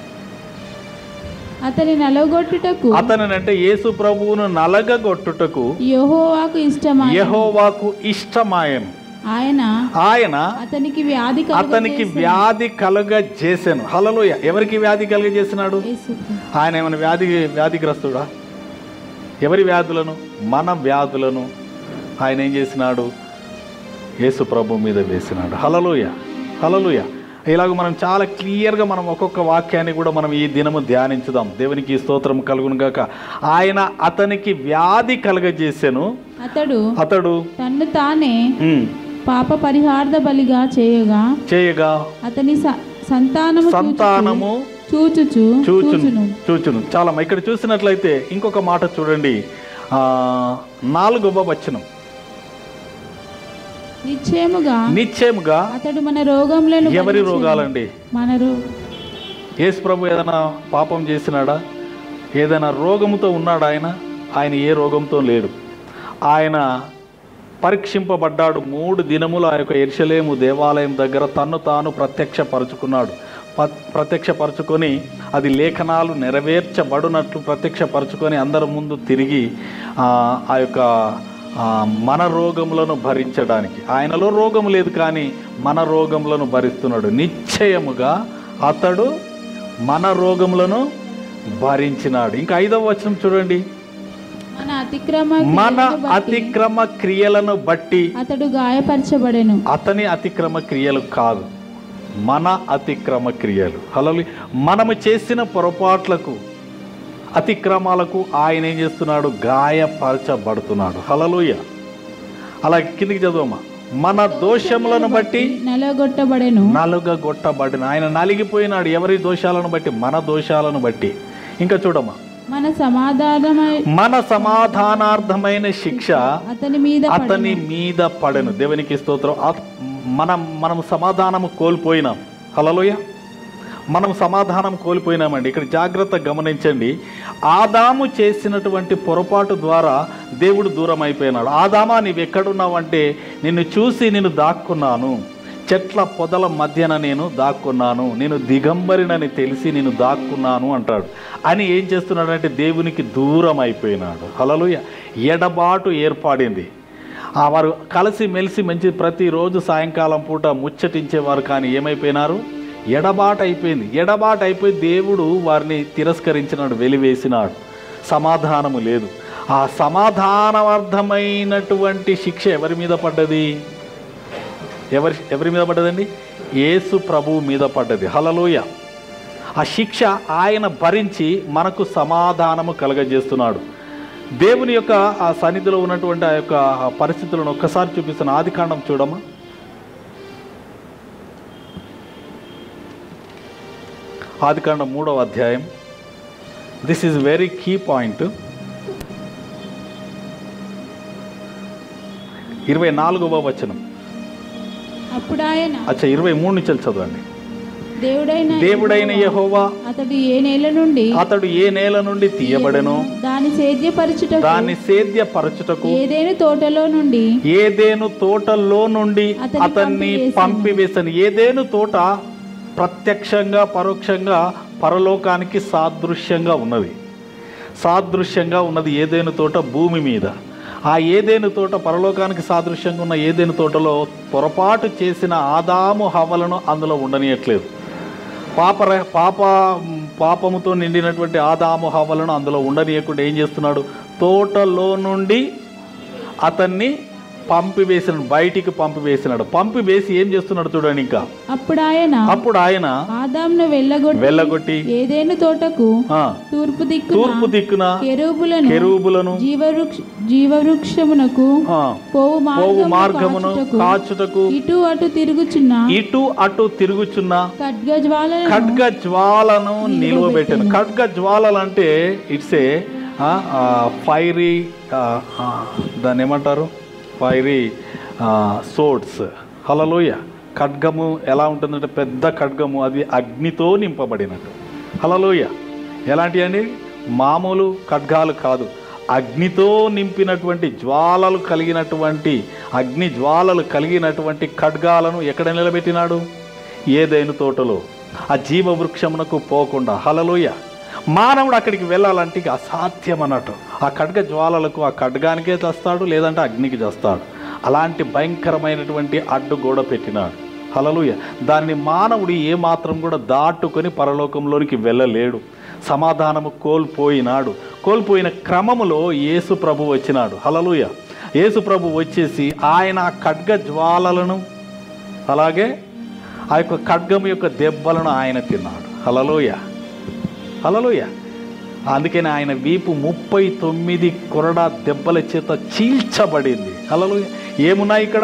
అతని నలగొట్టుటకు అతని అంటే యేసు ప్రభువును నలగగొట్టుటకు యెహోవాకు ఇష్టమైన యెహోవాకు ఇష్టమాయం ఆయన ఆయన అతనికి వ్యాధి అతనికి వ్యాధి కలుగ చేశాను హలలోయ ఎవరికి వ్యాధి కలుగ చేసినాడు కలుగజేసి- ఆయన ఏమైనా వ్యాధి వ్యాధిగ్రస్తుడా ఎవరి వ్యాధులను మన వ్యాధులను ఆయన ఏం చేసినాడు యేసు ప్రభు మీద వేసినాడు హలలుయ హలలుయ ఇలాగ మనం చాలా క్లియర్గా మనం ఒక్కొక్క వాక్యాన్ని కూడా మనం ఈ దినము ధ్యానించుదాం దేవునికి స్తోత్రం కలుగును గాక ఆయన అతనికి వ్యాధి కలగజేసెను అతడు అతడు తన్ను తానే ఉమ్, పాప పరిహార్థ బలిగా చేయగా చేయగా అతని స- సంతానము సంతానము చూచుచు చూచును చూచును చూచును చాలా ఇక్కడ చూసినట్లయితే ఇంకొక మాట చూడండి ఆ, నాలుగవ వచనం నిశ్చయముగా నిశ్చయముగా అతడు మన రోగములను ఎవరి భరించెను. రోగాలండి మన రో యేసు ప్రభు ఏదైనా పాపం చేసినాడా ఏదైనా రోగముతో ఉన్నాడా ఆయన ఆయన ఏ రోగంతో లేడు ఆయన పరీక్షింపబడ్డాడు మూడు దినములు ఆ యొక్క ఎర్షలేము దేవాలయం దగ్గర తన్ను తాను ప్రత్యక్షపరుచుకున్నాడు ప- ప్రత్యక్షపరుచుకొని అది లేఖనాలు నెరవేర్చబడినట్లు ప్రత్యక్షపరుచుకొని అందరి ముందు తిరిగి ఆ ఆ యొక్క ఆ, మన రోగములను భరించడానికి ఆయనలో రోగం లేదు కానీ మన రోగములను భరిస్తున్నాడు నిశ్చయముగా అతడు మన రోగములను భరించినాడు ఇంకా ఐదవ వచనం చూడండి మన అతిక్రమ మన క్రియలను బట్టి అతిక్రమ క్రియలను బట్టి అతడు గాయపరచబడెను అతని అతిక్రమ క్రియలు కాదు మన అతిక్రమ క్రియలు హలో మనము చేసిన పొరపాట్లకు అతిక్రమాలకు ఆయన ఏం చేస్తున్నాడు గాయపరచబడుతున్నాడు హలలుయ అలా కిందికి చదువమ్మా మన దోషములను బట్టి నలగొట్టబడెను నలుగగొట్టబడిన ఆయన నలిగిపోయినాడు ఎవరి దోషాలను బట్టి మన దోషాలను బట్టి ఇంకా చూడమ్మా మన సమాధానమై మన సమాధానార్థమైన శిక్ష అతని మీద అతని మీద పడెను దేవునికి స్తోత్రం ఆ- మనం మనం సమాధానం కోల్పోయినాం హలలోయ మనం సమాధానం కోల్పోయినామండి ఇక్కడ జాగ్రత్త గమనించండి ఆదాము చేసినటువంటి పొరపాటు ద్వారా దేవుడు దూరం అయిపోయినాడు ఆదామా నీవు ఎక్కడున్నావంటే నిన్ను చూసి నేను దాక్కున్నాను చెట్ల పొదల మధ్యన నేను దాక్కున్నాను నేను దిగంబరినని తెలిసి నేను దాక్కున్నాను అంటాడు అని ఏం చేస్తున్నాడంటే దేవునికి దూరం అయిపోయినాడు హలలుయ ఎడబాటు ఏర్పడింది ఆ వారు కలిసి మెలిసి మంచి ప్రతిరోజు సాయంకాలం పూట ముచ్చటించేవారు కానీ ఏమైపోయినారు ఎడబాటు అయిపోయింది ఎడబాటు అయిపోయి దేవుడు వారిని తిరస్కరించినాడు వెలివేసినాడు సమాధానము లేదు ఆ సమాధానార్థమైనటువంటి శిక్ష ఎవరి మీద పడ్డది ఎవరి ఎవరి మీద పడ్డదండి యేసు ప్రభువు మీద పడ్డది హలలోయ ఆ శిక్ష ఆయన భరించి మనకు సమాధానము కలగజేస్తున్నాడు దేవుని యొక్క ఆ సన్నిధిలో ఉన్నటువంటి ఆ యొక్క ఆ పరిస్థితులను ఒక్కసారి చూపిస్తున్న ఆది కాండం చూడమ్మా ఆది కాండం మూడవ అధ్యాయం this is very key point ఇరవై నాలుగవ వచనం అప్పుడు ఆయన అచ్చా ఇరవై మూడు నుంచి చదవండి దేవుడైన దేవుడైన యెహోవా అతడు ఏ నేల నుండి అతడు ఏ నేల నుండి తీయబడెను దాని సేద్యపరచుటకు దాన్ని సేద్యపరచుటకు ఏదైనా తోటలో నుండి ఏదేను తోటలో నుండి అతన్ని అతన్ని పంపివేసెను. పంపివేశాను ఏదేను తోట ప్రత్యక్షంగా పరోక్షంగా పరలోకానికి సాదృశ్యంగా ఉన్నది సాదృశ్యంగా ఉన్నది ఏదేను తోట భూమి మీద ఆ ఏదేను తోట పరలోకానికి సాదృశ్యంగా ఉన్న ఏదేను తోటలో పొరపాటు చేసిన ఆదాము హవలను అందులో ఉండనీయట్లేదు పాప పాప పాపముతో నిండినటువంటి ఆదాము హవలను అందులో ఉండనీయకుండా ఏం చేస్తున్నాడు తోటలో నుండి అతన్ని పంపివేసిన బయటికి పంపివేసినాడు పంపివేసి ఏం చేస్తున్నాడు చూడండి ఇంకా అప్పుడు ఆయన అప్పుడు ఆయన ఆదాంను వెళ్ళగొట్టి వెళ్ళగొట్టి ఏదేను తోటకు ఆ, తూర్పు దిక్కున తూర్పు దిక్కున కెరూబులను కెరూబులను జీవవృక్ష జీవవృక్షమునకు ఆ, పోవు పోవు మార్గమును మార్గమును కాచుటకు కాచుటకు ఇటు అటు తిరుగుచున్న ఇటు అటు తిరుగుచున్న ఖడ్గజ్వాలను ఖడ్గ జ్వాలను నిలువబెట్టాను ఖడ్గ జ్వాలలు అంటే ఇట్స్ ఏ ఫైరీ దాన్ని ఏమంటారు ఫైరీ సోడ్స్ హలలోయ ఖడ్గము ఎలా ఉంటుందంటే పెద్ద ఖడ్గము అది అగ్నితో నింపబడినట్టు హలలోయ ఎలాంటి అండి మామూలు ఖడ్గాలు కాదు అగ్నితో నింపినటువంటి జ్వాలలు కలిగినటువంటి అగ్ని జ్వాలలు కలిగినటువంటి ఖడ్గాలను ఎక్కడ నిలబెట్టినాడు ఏదైనా తోటలో ఆ జీవ వృక్షమునకు పోకుండా హలలోయ మానవుడు అక్కడికి వెళ్ళాలంటే ఇక అసాధ్యం అన్నట్టు ఆ ఖడ్గ జ్వాలలకు ఆ ఖడ్గానికే చేస్తాడు లేదంటే అగ్నికి చేస్తాడు అలాంటి భయంకరమైనటువంటి అడ్డుగోడ పెట్టినాడు హలలుయ దాన్ని మానవుడు ఏమాత్రం కూడా దాటుకొని పరలోకంలోనికి వెళ్ళలేడు సమాధానము కోల్పోయినాడు కోల్పోయిన క్రమములో యేసు ప్రభు వచ్చినాడు హలలుయ యేసు ప్రభు వచ్చేసి ఆయన ఆ ఖడ్గ జ్వాలలను అలాగే ఆ యొక్క ఖడ్గం యొక్క దెబ్బలను ఆయన తిన్నాడు హలలోయ హలలోయ అందుకని ఆయన వీపు ముప్పై తొమ్మిది కొరడా దెబ్బల చేత చీల్చబడింది హలలోయ ఏమున్నాయి ఇక్కడ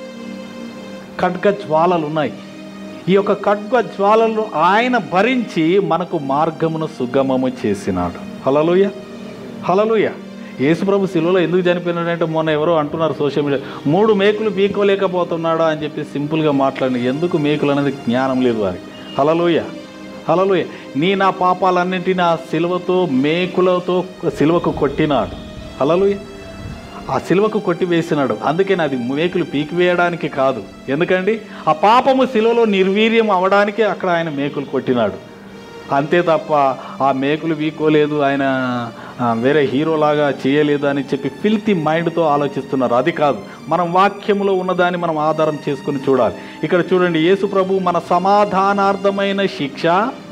ఖడ్గ జ్వాలలు ఉన్నాయి ఈ యొక్క ఖడ్గ జ్వాలలు ఆయన భరించి మనకు మార్గమును సుగమము చేసినాడు హలలుయ హలలుయ యేసుప్రభు శిలువలో ఎందుకు చనిపోయినాడంటే మొన్న ఎవరో అంటున్నారు సోషల్ మీడియా మూడు మేకులు పీక్కోలేకపోతున్నాడా అని చెప్పి సింపుల్గా మాట్లాడి ఎందుకు మేకులు అనేది జ్ఞానం లేదు వారికి హలలోయ హలలోయ నీ నా పాపాలన్నింటినీ ఆ సిలువతో మేకులతో సిలువకు కొట్టినాడు హలలోయ ఆ సిలువకు కొట్టివేసినాడు అందుకే అది మేకులు పీకివేయడానికి కాదు ఎందుకండి ఆ పాపము సిలువలో నిర్వీర్యం అవడానికి అక్కడ ఆయన మేకులు కొట్టినాడు అంతే తప్ప ఆ మేకులు వీకోలేదు ఆయన ఆ, వేరే హీరోలాగా చేయలేదు అని చెప్పి ఫిల్తీ మైండ్తో ఆలోచిస్తున్నారు అది కాదు మనం వాక్యములో ఉన్నదాన్ని మనం ఆధారం చేసుకుని చూడాలి ఇక్కడ చూడండి యేసు ప్రభు మన సమాధానార్థమైన శిక్ష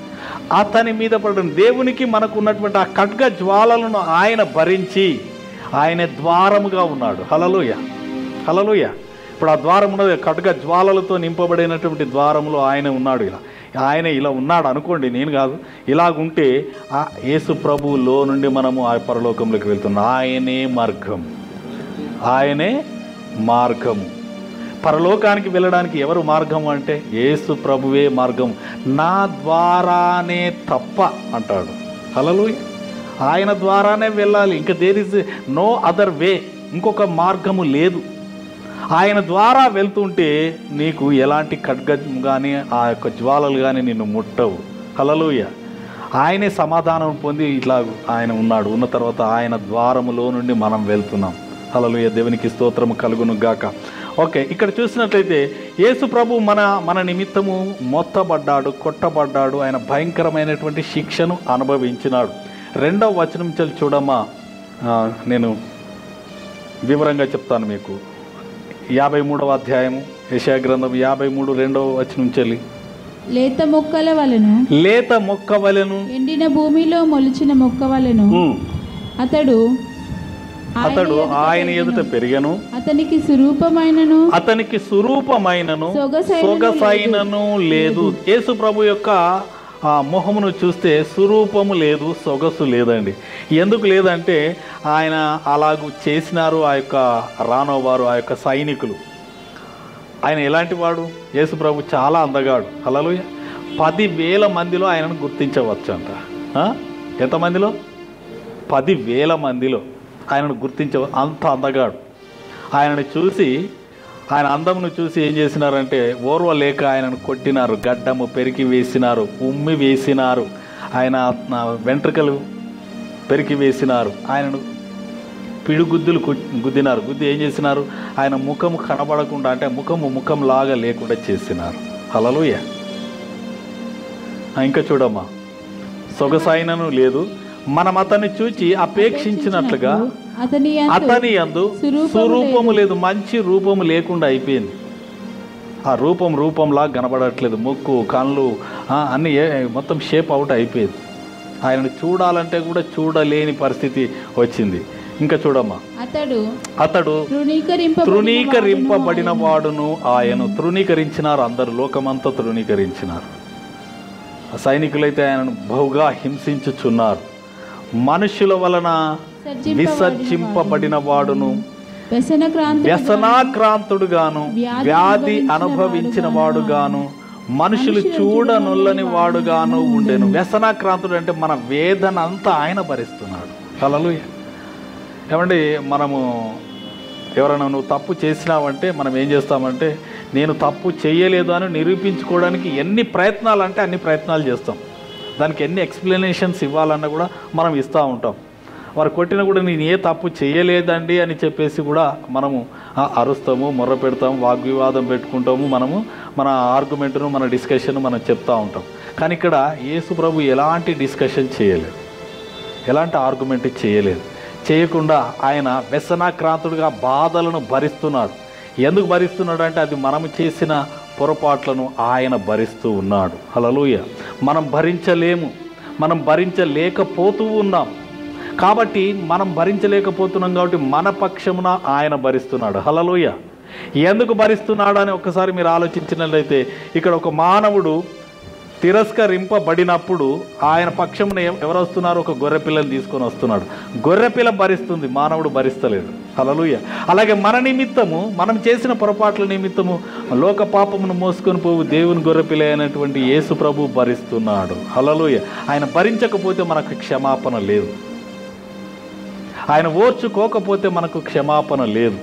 అతని మీద పడిన దేవునికి మనకు ఉన్నటువంటి ఆ ఖడ్గ జ్వాలలను ఆయన భరించి ఆయన ద్వారముగా ఉన్నాడు హలలుయ హలలుయ ఇప్పుడు ఆ ద్వారం ఉన్నది ఖడ్గ జ్వాలలతో నింపబడినటువంటి ద్వారంలో ఆయన ఉన్నాడు ఇలా ఆయన ఇలా ఉన్నాడు అనుకోండి నేను కాదు ఇలాగుంటే ఆ యేసు ప్రభువులో నుండి మనము ఆ పరలోకంలోకి వెళ్తున్నాం ఆయనే మార్గం ఆయనే మార్గము పరలోకానికి వెళ్ళడానికి ఎవరు మార్గం అంటే యేసు ప్రభువే మార్గం నా ద్వారానే తప్ప అంటాడు హలలు ఆయన ద్వారానే వెళ్ళాలి ఇంకా there is no other way ఇంకొక మార్గము లేదు ఆయన ద్వారా వెళ్తుంటే నీకు ఎలాంటి ఖడ్గం కానీ ఆ యొక్క జ్వాలలు కానీ నిన్ను ముట్టవు హలలుయ ఆయనే సమాధానం పొంది ఇట్లా ఆయన ఉన్నాడు ఉన్న తర్వాత ఆయన ద్వారములో నుండి మనం వెళ్తున్నాం హలలుయ దేవునికి స్తోత్రము కలుగును గాక ఓకే ఇక్కడ చూసినట్లయితే యేసు ప్రభు మన మన నిమిత్తము మొత్తబడ్డాడు కొట్టబడ్డాడు ఆయన భయంకరమైనటువంటి శిక్షను అనుభవించినాడు రెండవ వచనం చల్ చూడమ్మా ఆ, నేను వివరంగా చెప్తాను మీకు యాభై మూడవ అధ్యాయము యశా గ్రంథం యాభై మూడు రెండవ వచనం చెల్లి లేత మొక్కల వలెను లేత మొక్క వలెను ఎండిన భూమిలో మొలిచిన మొక్క వలెను ఉమ్, అతడు అతడు ఆయన ఎదుట పెరిగను అతనికి సురూపమైనను అతనికి సురూపమైనను సొగసైనను సొగసైనను లేదు యేసు ప్రభు యొక్క ఆ మొహమును చూస్తే సురూపము లేదు సొగసు లేదండి ఎందుకు లేదంటే ఆయన అలాగూ చేసినారు ఆ యొక్క రానోవారు ఆ యొక్క సైనికులు ఆయన ఎలాంటి వాడు యేసు ప్రభు చాలా అందగాడు హలలు పదివేల మందిలో ఆయనను గుర్తించవచ్చు అంట ఆ? ఎంతమందిలో పదివేల మందిలో ఆయనను గుర్తించ అంత అందగాడు ఆయనను చూసి ఆయన అందమును చూసి ఏం చేసినారంటే ఓర్వ లేక ఆయనను కొట్టినారు గడ్డము పెరికి వేసినారు ఉమ్మి వేసినారు ఆయన నా వెంట్రుకలు పెరికి వేసినారు ఆయనను పిడుగుద్దులు కు- గుద్దినారు గుద్ది ఏం చేసినారు ఆయన ముఖము కనబడకుండా అంటే ముఖము ముఖం లాగా లేకుండా చేసినారు హలలుయ ఇంకా చూడమ్మా సొగసాయినను లేదు మనం అతన్ని చూచి అపేక్షించినట్లుగా అతని యందు అతని అందు స్వరూపము స్వరూపము లేదు మంచి రూపము లేకుండా అయిపోయింది ఆ రూపం రూపంలా కనబడట్లేదు ముక్కు కళ్ళు ఆ, అన్నీ ఏ- మొత్తం షేప్ అవుట్ అయిపోయింది ఆయనను చూడాలంటే కూడా చూడలేని పరిస్థితి వచ్చింది ఇంకా చూడమ్మా అతడు అతడు తృణీకరింప తృణీకరింపబడిన వాడును ఆయన తృణీకరించినారు అందరు లోకమంతా తృణీకరించినారు ఆ సైనికులైతే ఆయనను బహుగా హింసించుచున్నారు మనుషుల వలన విసర్జింపబడిన వాడును వ్యసన క్రాంతి వ్యసనాక్రాంతుడుగాను వ్యాధి అనుభవించిన వాడుగాను మనుషులు చూడనొల్లని వాడుగాను ఉండెను వ్యసనాక్రాంతుడు అంటే మన వేదన అంతా ఆయన భరిస్తున్నాడు కలలు ఏమండి మనము ఎవరైనా నువ్వు తప్పు చేసినావంటే మనం ఏం చేస్తామంటే నేను తప్పు చేయలేదు అని నిరూపించుకోవడానికి ఎన్ని ప్రయత్నాలు అంటే అన్ని ప్రయత్నాలు చేస్తాం దానికి ఎన్ని ఎక్స్ప్లెనేషన్స్ ఇవ్వాలన్నా కూడా మనం ఇస్తూ ఉంటాం వారు కొట్టినా కూడా నేను ఏ తప్పు చేయలేదండి అని చెప్పేసి కూడా మనము ఆ, అరుస్తాము మొర్ర పెడతాము వాగ్వివాదం పెట్టుకుంటాము మనము మన ఆర్గ్యుమెంట్ను మన డిస్కషన్ మనం చెప్తూ ఉంటాం కానీ ఇక్కడ యేసు ప్రభు ఎలాంటి డిస్కషన్ చేయలేదు ఎలాంటి ఆర్గ్యుమెంట్ చేయలేదు చేయకుండా ఆయన వ్యసనాక్రాంతుడిగా బాధలను భరిస్తున్నాడు ఎందుకు భరిస్తున్నాడు అంటే అది మనము చేసిన పొరపాట్లను ఆయన భరిస్తూ ఉన్నాడు హలలుయ మనం భరించలేము మనం భరించలేకపోతూ ఉన్నాం కాబట్టి మనం భరించలేకపోతున్నాం కాబట్టి మన పక్షమున ఆయన భరిస్తున్నాడు హలలుయ ఎందుకు భరిస్తున్నాడు అని ఒకసారి మీరు ఆలోచించినట్లయితే ఇక్కడ ఒక మానవుడు తిరస్కరింపబడినప్పుడు ఆయన పక్షమున ఎవ- ఎవరు వస్తున్నారు ఒక గొర్రెపిల్లని తీసుకొని వస్తున్నాడు గొర్రెపిల్ల భరిస్తుంది మానవుడు భరిస్తలేడు హలలుయ అలాగే మన నిమిత్తము మనం చేసిన పొరపాట్ల నిమిత్తము లోక పాపమును మోసుకొని పోవు దేవుని గొర్రెపిల్ల అయినటువంటి యేసు ప్రభు భరిస్తున్నాడు హలలుయ ఆయన భరించకపోతే మనకు క్షమాపణ లేదు ఆయన ఓర్చుకోకపోతే మనకు క్షమాపణ లేదు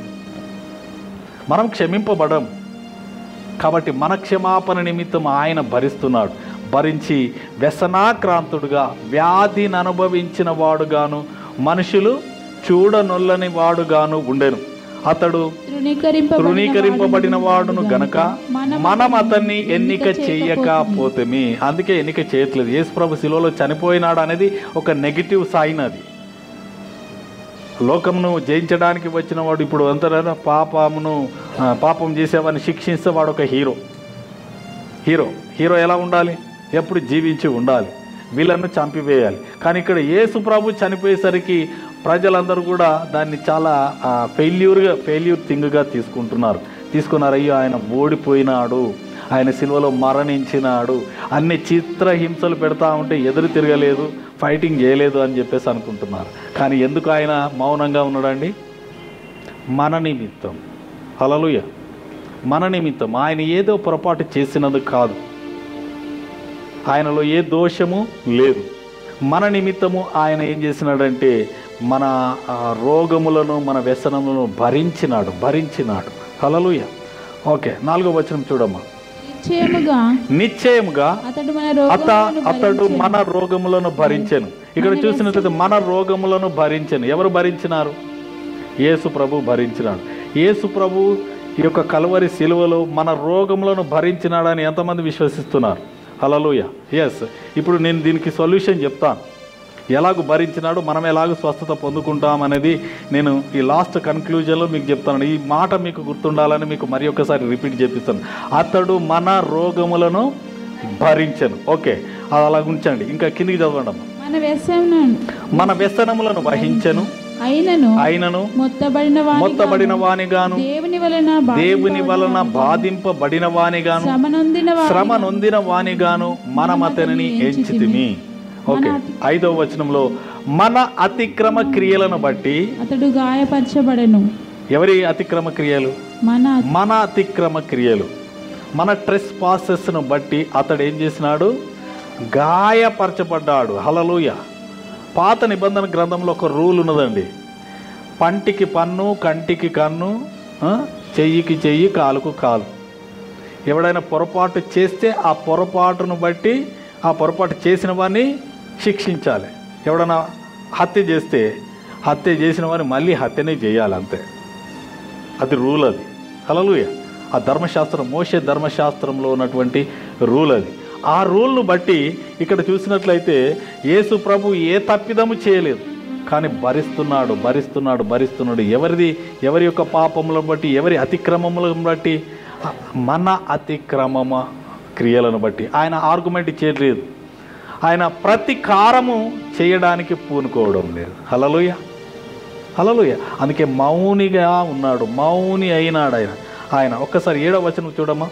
మనం క్షమింపబడం కాబట్టి మన క్షమాపణ నిమిత్తం ఆయన భరిస్తున్నాడు భరించి వ్యసనాక్రాంతుడుగా వ్యాధిని అనుభవించిన వాడుగాను మనుషులు చూడనొల్లని వాడుగాను ఉండెను అతడు తృణీకరింపబడిన వాడును గనక మనం అతన్ని ఎన్నిక చేయకపోతేమి అందుకే ఎన్నిక చేయట్లేదు యేసుప్రభు శిలువలో చనిపోయినాడు అనేది ఒక నెగిటివ్ సైన్ అది లోకమును జయించడానికి వచ్చిన వాడు ఇప్పుడు అంతరా పాపమును ఆ, పాపం చేసేవాడిని శిక్షిస్తే వాడు ఒక హీరో హీరో హీరో ఎలా ఉండాలి ఎప్పుడు జీవించి ఉండాలి వీళ్ళను చంపివేయాలి కానీ ఇక్కడ యేసు ప్రభు చనిపోయేసరికి ప్రజలందరూ కూడా దాన్ని చాలా ఫెయిల్యూర్గా ఫెయిల్యూర్ థింగ్గా తీసుకుంటున్నారు తీసుకున్నారు అయ్యో ఆయన ఓడిపోయినాడు ఆయన సిలువలో మరణించినాడు అన్ని చిత్రహింసలు పెడతా ఉంటే ఎదురు తిరగలేదు ఫైటింగ్ చేయలేదు అని చెప్పేసి అనుకుంటున్నారు కానీ ఎందుకు ఆయన మౌనంగా ఉన్నాడండి మన నిమిత్తం హలలుయ మన నిమిత్తం ఆయన ఏదో పొరపాటు చేసినందుకు కాదు ఆయనలో ఏ దోషము లేదు మన నిమిత్తము ఆయన ఏం చేసినాడంటే మన ఆ, రోగములను మన వ్యసనములను భరించినాడు భరించినాడు హలలుయ ఓకే నాలుగో వచనం చూడమ్మా నిశ్చయముగా నిశ్చయముగా అతడు మన అత రోగములను అతడు భరించెను. మన రోగములను భరించెను ఇక్కడ చూసినట్లయితే మన రోగములను భరించెను ఎవరు భరించినారు యేసు ప్రభు భరించినాడు యేసు ప్రభు ఈ యొక్క కలవరి శిలువలో మన రోగములను భరించినాడని ఎంతమంది విశ్వసిస్తున్నారు హలలుయ ఎస్ ఇప్పుడు నేను దీనికి సొల్యూషన్ చెప్తాను ఎలాగ భరించినాడు మనం ఎలాగ స్వస్థత పొందుకుంటాం అనేది నేను ఈ లాస్ట్ కన్క్లూజన్లో మీకు చెప్తాను ఈ మాట మీకు గుర్తుండాలని మీకు మరి ఒక్కసారి రిపీట్ చేపిస్తాను అతడు మన రోగములను భరించను ఓకే అది అలా ఉంచండి ఇంకా కిందికి చదవండి అమ్మా మన వ్యసనం మన వ్యసనములను వహించను అయినను అయినను మొత్తబడిన వానిగాను, మొత్తబడిన వానిగాను దేవుని వలన దేవుని వలన బాధింపబడిన వానిగాను శ్రమనొందిన వాని- శ్రమ నొందిన వానిగాను మనం అతనిని ఎంచితిమి ఓకే ఐదవ వచనంలో మన అతిక్రమ క్రియలను బట్టి అతడు గాయపరచబడెను ఎవరి అతిక్రమ క్రియలు మన మన అతిక్రమ క్రియలు మన ట్రెస్ పాసెస్ను బట్టి అతడు ఏం చేసినాడు గాయపరచబడ్డాడు హలలుయ పాత నిబంధన గ్రంథంలో ఒక రూల్ ఉన్నదండి పంటికి పన్ను కంటికి కన్ను ఆ, చెయ్యికి చెయ్యి కాలుకు కాలు ఎవడైనా పొరపాటు చేస్తే ఆ పొరపాటును బట్టి ఆ పొరపాటు చేసిన వాడిని శిక్షించాలి ఎవడైనా హత్య చేస్తే హత్య చేసిన వారిని మళ్ళీ హత్యనే చేయాలి అంతే అది రూల్ అది హలలుయ ఆ ధర్మశాస్త్రం మోసే ధర్మశాస్త్రంలో ఉన్నటువంటి రూల్ అది ఆ రూల్ను బట్టి ఇక్కడ చూసినట్లయితే యేసు ప్రభు ఏ తప్పిదము చేయలేదు కానీ భరిస్తున్నాడు భరిస్తున్నాడు భరిస్తున్నాడు ఎవరిది ఎవరి యొక్క పాపములను బట్టి ఎవరి అతిక్రమములను బట్టి మన అతిక్రమమ క్రియలను బట్టి ఆయన ఆర్గ్యుమెంట్ చేయలేదు ఆయన ప్రతికారము చేయడానికి పూనుకోవడం లేదు హలలుయ హలలుయ అందుకే మౌనిగా ఉన్నాడు మౌని అయినాడు ఆయన ఆయన ఒక్కసారి ఏడవ వచనం చూడమ్మా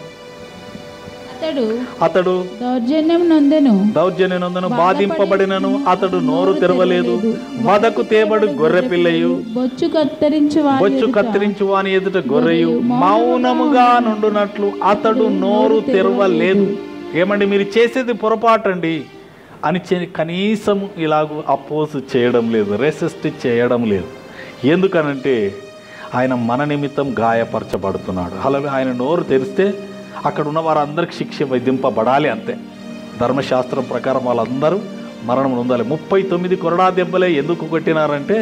అతడు అతడు దౌర్జన్యం నొందెను దౌర్జన్యనందును బాధింపబడినను అతడు నోరు తెరవలేదు వదకు తేబడు గొర్రె పిల్లయు బొచ్చు కత్తిరించు వారి బొచ్చు ఎదుట కత్తిరించు వాని ఎదుట గొర్రెయు మౌనముగా నుండునట్లు అతడు నోరు తెరవలేదు ఏమండి మీరు చేసేది పొరపాటండి అని చె- కనీసం ఇలాగూ అపోజ్ చేయడం లేదు రెసిస్ట్ చేయడం లేదు ఎందుకనంటే ఆయన మన నిమిత్తం గాయపరచబడుతున్నాడు అలా ఆయన నోరు తెరిస్తే అక్కడ ఉన్న వారందరికి శిక్ష విధింపబడాలి అంతే ధర్మశాస్త్రం ప్రకారం వాళ్ళందరూ మరణం నొందాలి ముప్పై తొమ్మిది కొరడా దెబ్బలే ఎందుకు కొట్టినారంటే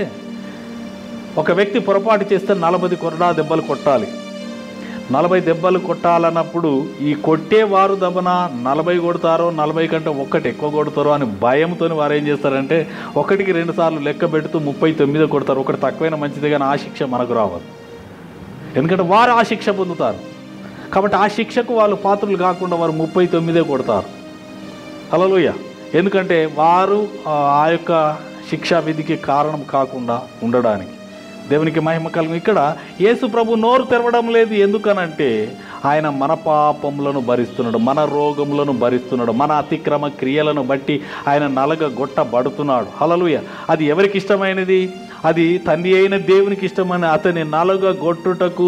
ఒక వ్యక్తి పొరపాటు చేస్తే నలభై కొరడా దెబ్బలు కొట్టాలి నలభై దెబ్బలు కొట్టాలన్నప్పుడు ఈ కొట్టేవారు దెబ్బన నలభై కొడతారో నలభై కంటే ఒక్కటి ఎక్కువ కొడతారో అని భయంతో వారు ఏం చేస్తారంటే ఒకటికి రెండు సార్లు లెక్క పెడుతూ ముప్పై తొమ్మిది కొడతారు ఒకటి తక్కువైన మంచిది కానీ ఆ శిక్ష మనకు రావాలి ఎందుకంటే వారు ఆ శిక్ష పొందుతారు కాబట్టి ఆ శిక్షకు వాళ్ళు పాత్రలు కాకుండా వారు ముప్పై తొమ్మిదే కొడతారు హలోయ ఎందుకంటే వారు ఆ ఆ యొక్క శిక్షా విధికి కారణం కాకుండా ఉండడానికి దేవునికి మహిమ కలుగు ఇక్కడ యేసు ప్రభు నోరు తెరవడం లేదు ఎందుకనంటే ఆయన మన పాపములను భరిస్తున్నాడు మన రోగములను భరిస్తున్నాడు మన అతిక్రమ క్రియలను బట్టి ఆయన నలగ గొట్టబడుతున్నాడు హలలుయ అది ఎవరికి ఇష్టమైనది అది తండ్రి అయిన దేవునికి ఇష్టమైన అతని నలుగ గొట్టుటకు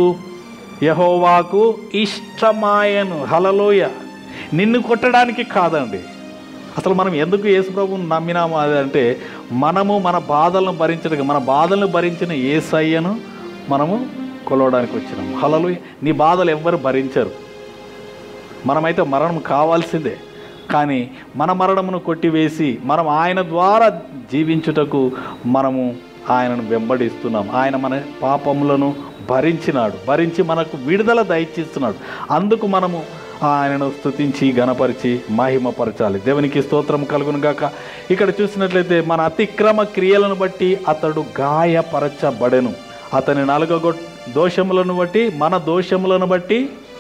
యహోవాకు ఇష్టమాయను హలలోయ నిన్ను కొట్టడానికి కాదండి అసలు మనం ఎందుకు యేసుప్రభుని నమ్మినాము అది అంటే మనము మన బాధలను భరించడానికి మన బాధలను భరించిన ఏసయ్యను మనము కొలవడానికి వచ్చినాము హలలు నీ బాధలు ఎవ్వరు భరించరు మనమైతే మరణం కావాల్సిందే కానీ మన మరణమును కొట్టివేసి మనం ఆయన ద్వారా జీవించుటకు మనము ఆయనను వెంబడిస్తున్నాం ఆయన మన పాపములను భరించినాడు భరించి మనకు విడుదల దయచిస్తున్నాడు అందుకు మనము ఆయనను స్తుతించి గణపరిచి మహిమపరచాలి దేవునికి స్తోత్రం కలుగును గాక ఇక్కడ చూసినట్లయితే మన అతిక్రమ క్రియలను బట్టి అతడు గాయపరచబడెను అతని నలుగ దోషములను బట్టి మన దోషములను బట్టి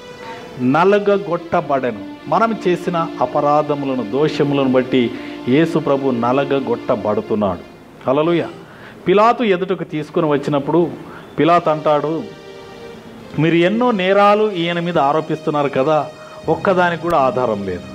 నలగగొట్టబడెను మనం చేసిన అపరాధములను దోషములను బట్టి యేసు ప్రభు నలగగొట్టబడుతున్నాడు హల్లెలూయా పిలాతు ఎదుటకు తీసుకుని వచ్చినప్పుడు పిలాత్ అంటాడు మీరు ఎన్నో నేరాలు ఈయన మీద ఆరోపిస్తున్నారు కదా ఒక్కదానికి కూడా ఆధారం లేదు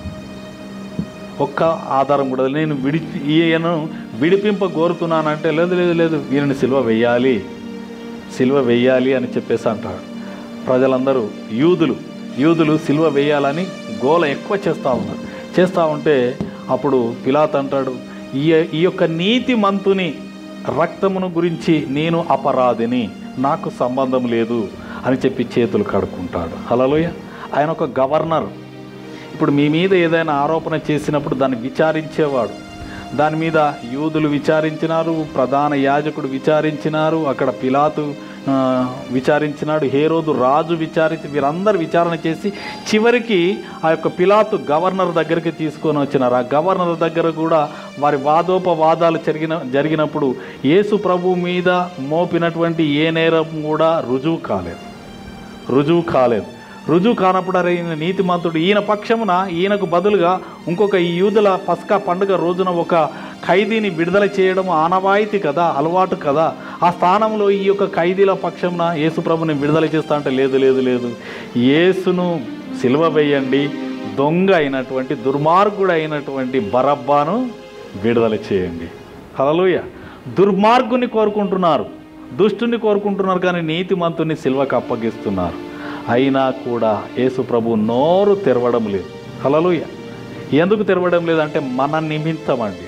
ఒక్క ఆధారం కూడా లేదు. నేను విడి ఈయనను విడిపింప కోరుతున్నానంటే లేదు లేదు లేదు ఈయనని సిల్వ వెయ్యాలి సిల్వ వెయ్యాలి అని చెప్పేసి అంటాడు ప్రజలందరూ యూదులు యూదులు సిల్వ వేయాలని గోల ఎక్కువ చేస్తూ ఉన్నారు చేస్తూ ఉంటే అప్పుడు పిలాత్ అంటాడు ఈ ఈ యొక్క నీతి మంతుని రక్తమును గురించి నేను అపరాధిని నాకు సంబంధం లేదు అని చెప్పి చేతులు కడుక్కుంటాడు హలోయ ఆయన ఒక గవర్నర్ ఇప్పుడు మీ మీద ఏదైనా ఆరోపణ చేసినప్పుడు దాన్ని విచారించేవాడు దాని మీద యూదులు విచారించినారు ప్రధాన యాజకుడు విచారించినారు అక్కడ పిలాతు ఆ, విచారించినాడు హేరోదు రాజు విచారించి వీరందరూ విచారణ చేసి చివరికి ఆ యొక్క పిలాతు గవర్నర్ దగ్గరికి తీసుకొని వచ్చినారు ఆ గవర్నర్ దగ్గర కూడా వారి వాదోపవాదాలు జరిగిన జరిగినప్పుడు యేసు ప్రభు మీద మోపినటువంటి ఏ నేరం కూడా రుజువు కాలేదు రుజువు కాలేదు రుజువు కానప్పుడు అరే ఈయన నీతిమంతుడు ఈయన పక్షమున ఈయనకు బదులుగా ఇంకొక ఈ యూదుల పస్కా పండుగ రోజున ఒక ఖైదీని విడుదల చేయడం ఆనవాయితీ కదా అలవాటు కదా ఆ స్థానంలో ఈ యొక్క ఖైదీల పక్షమున యేసుప్రభుని విడుదల చేస్తా అంటే లేదు లేదు లేదు యేసును సిలువ వేయండి దొంగ అయినటువంటి దుర్మార్గుడు అయినటువంటి బరబ్బాను విడుదల చేయండి హలలుయ దుర్మార్గుని కోరుకుంటున్నారు దుష్టుని కోరుకుంటున్నారు కానీ నీతిమంతుని సిల్వకు అప్పగిస్తున్నారు అయినా కూడా యేసు ప్రభు నోరు తెరవడం లేదు హలలుయ ఎందుకు తెరవడం లేదంటే మన నిమిత్తం అండి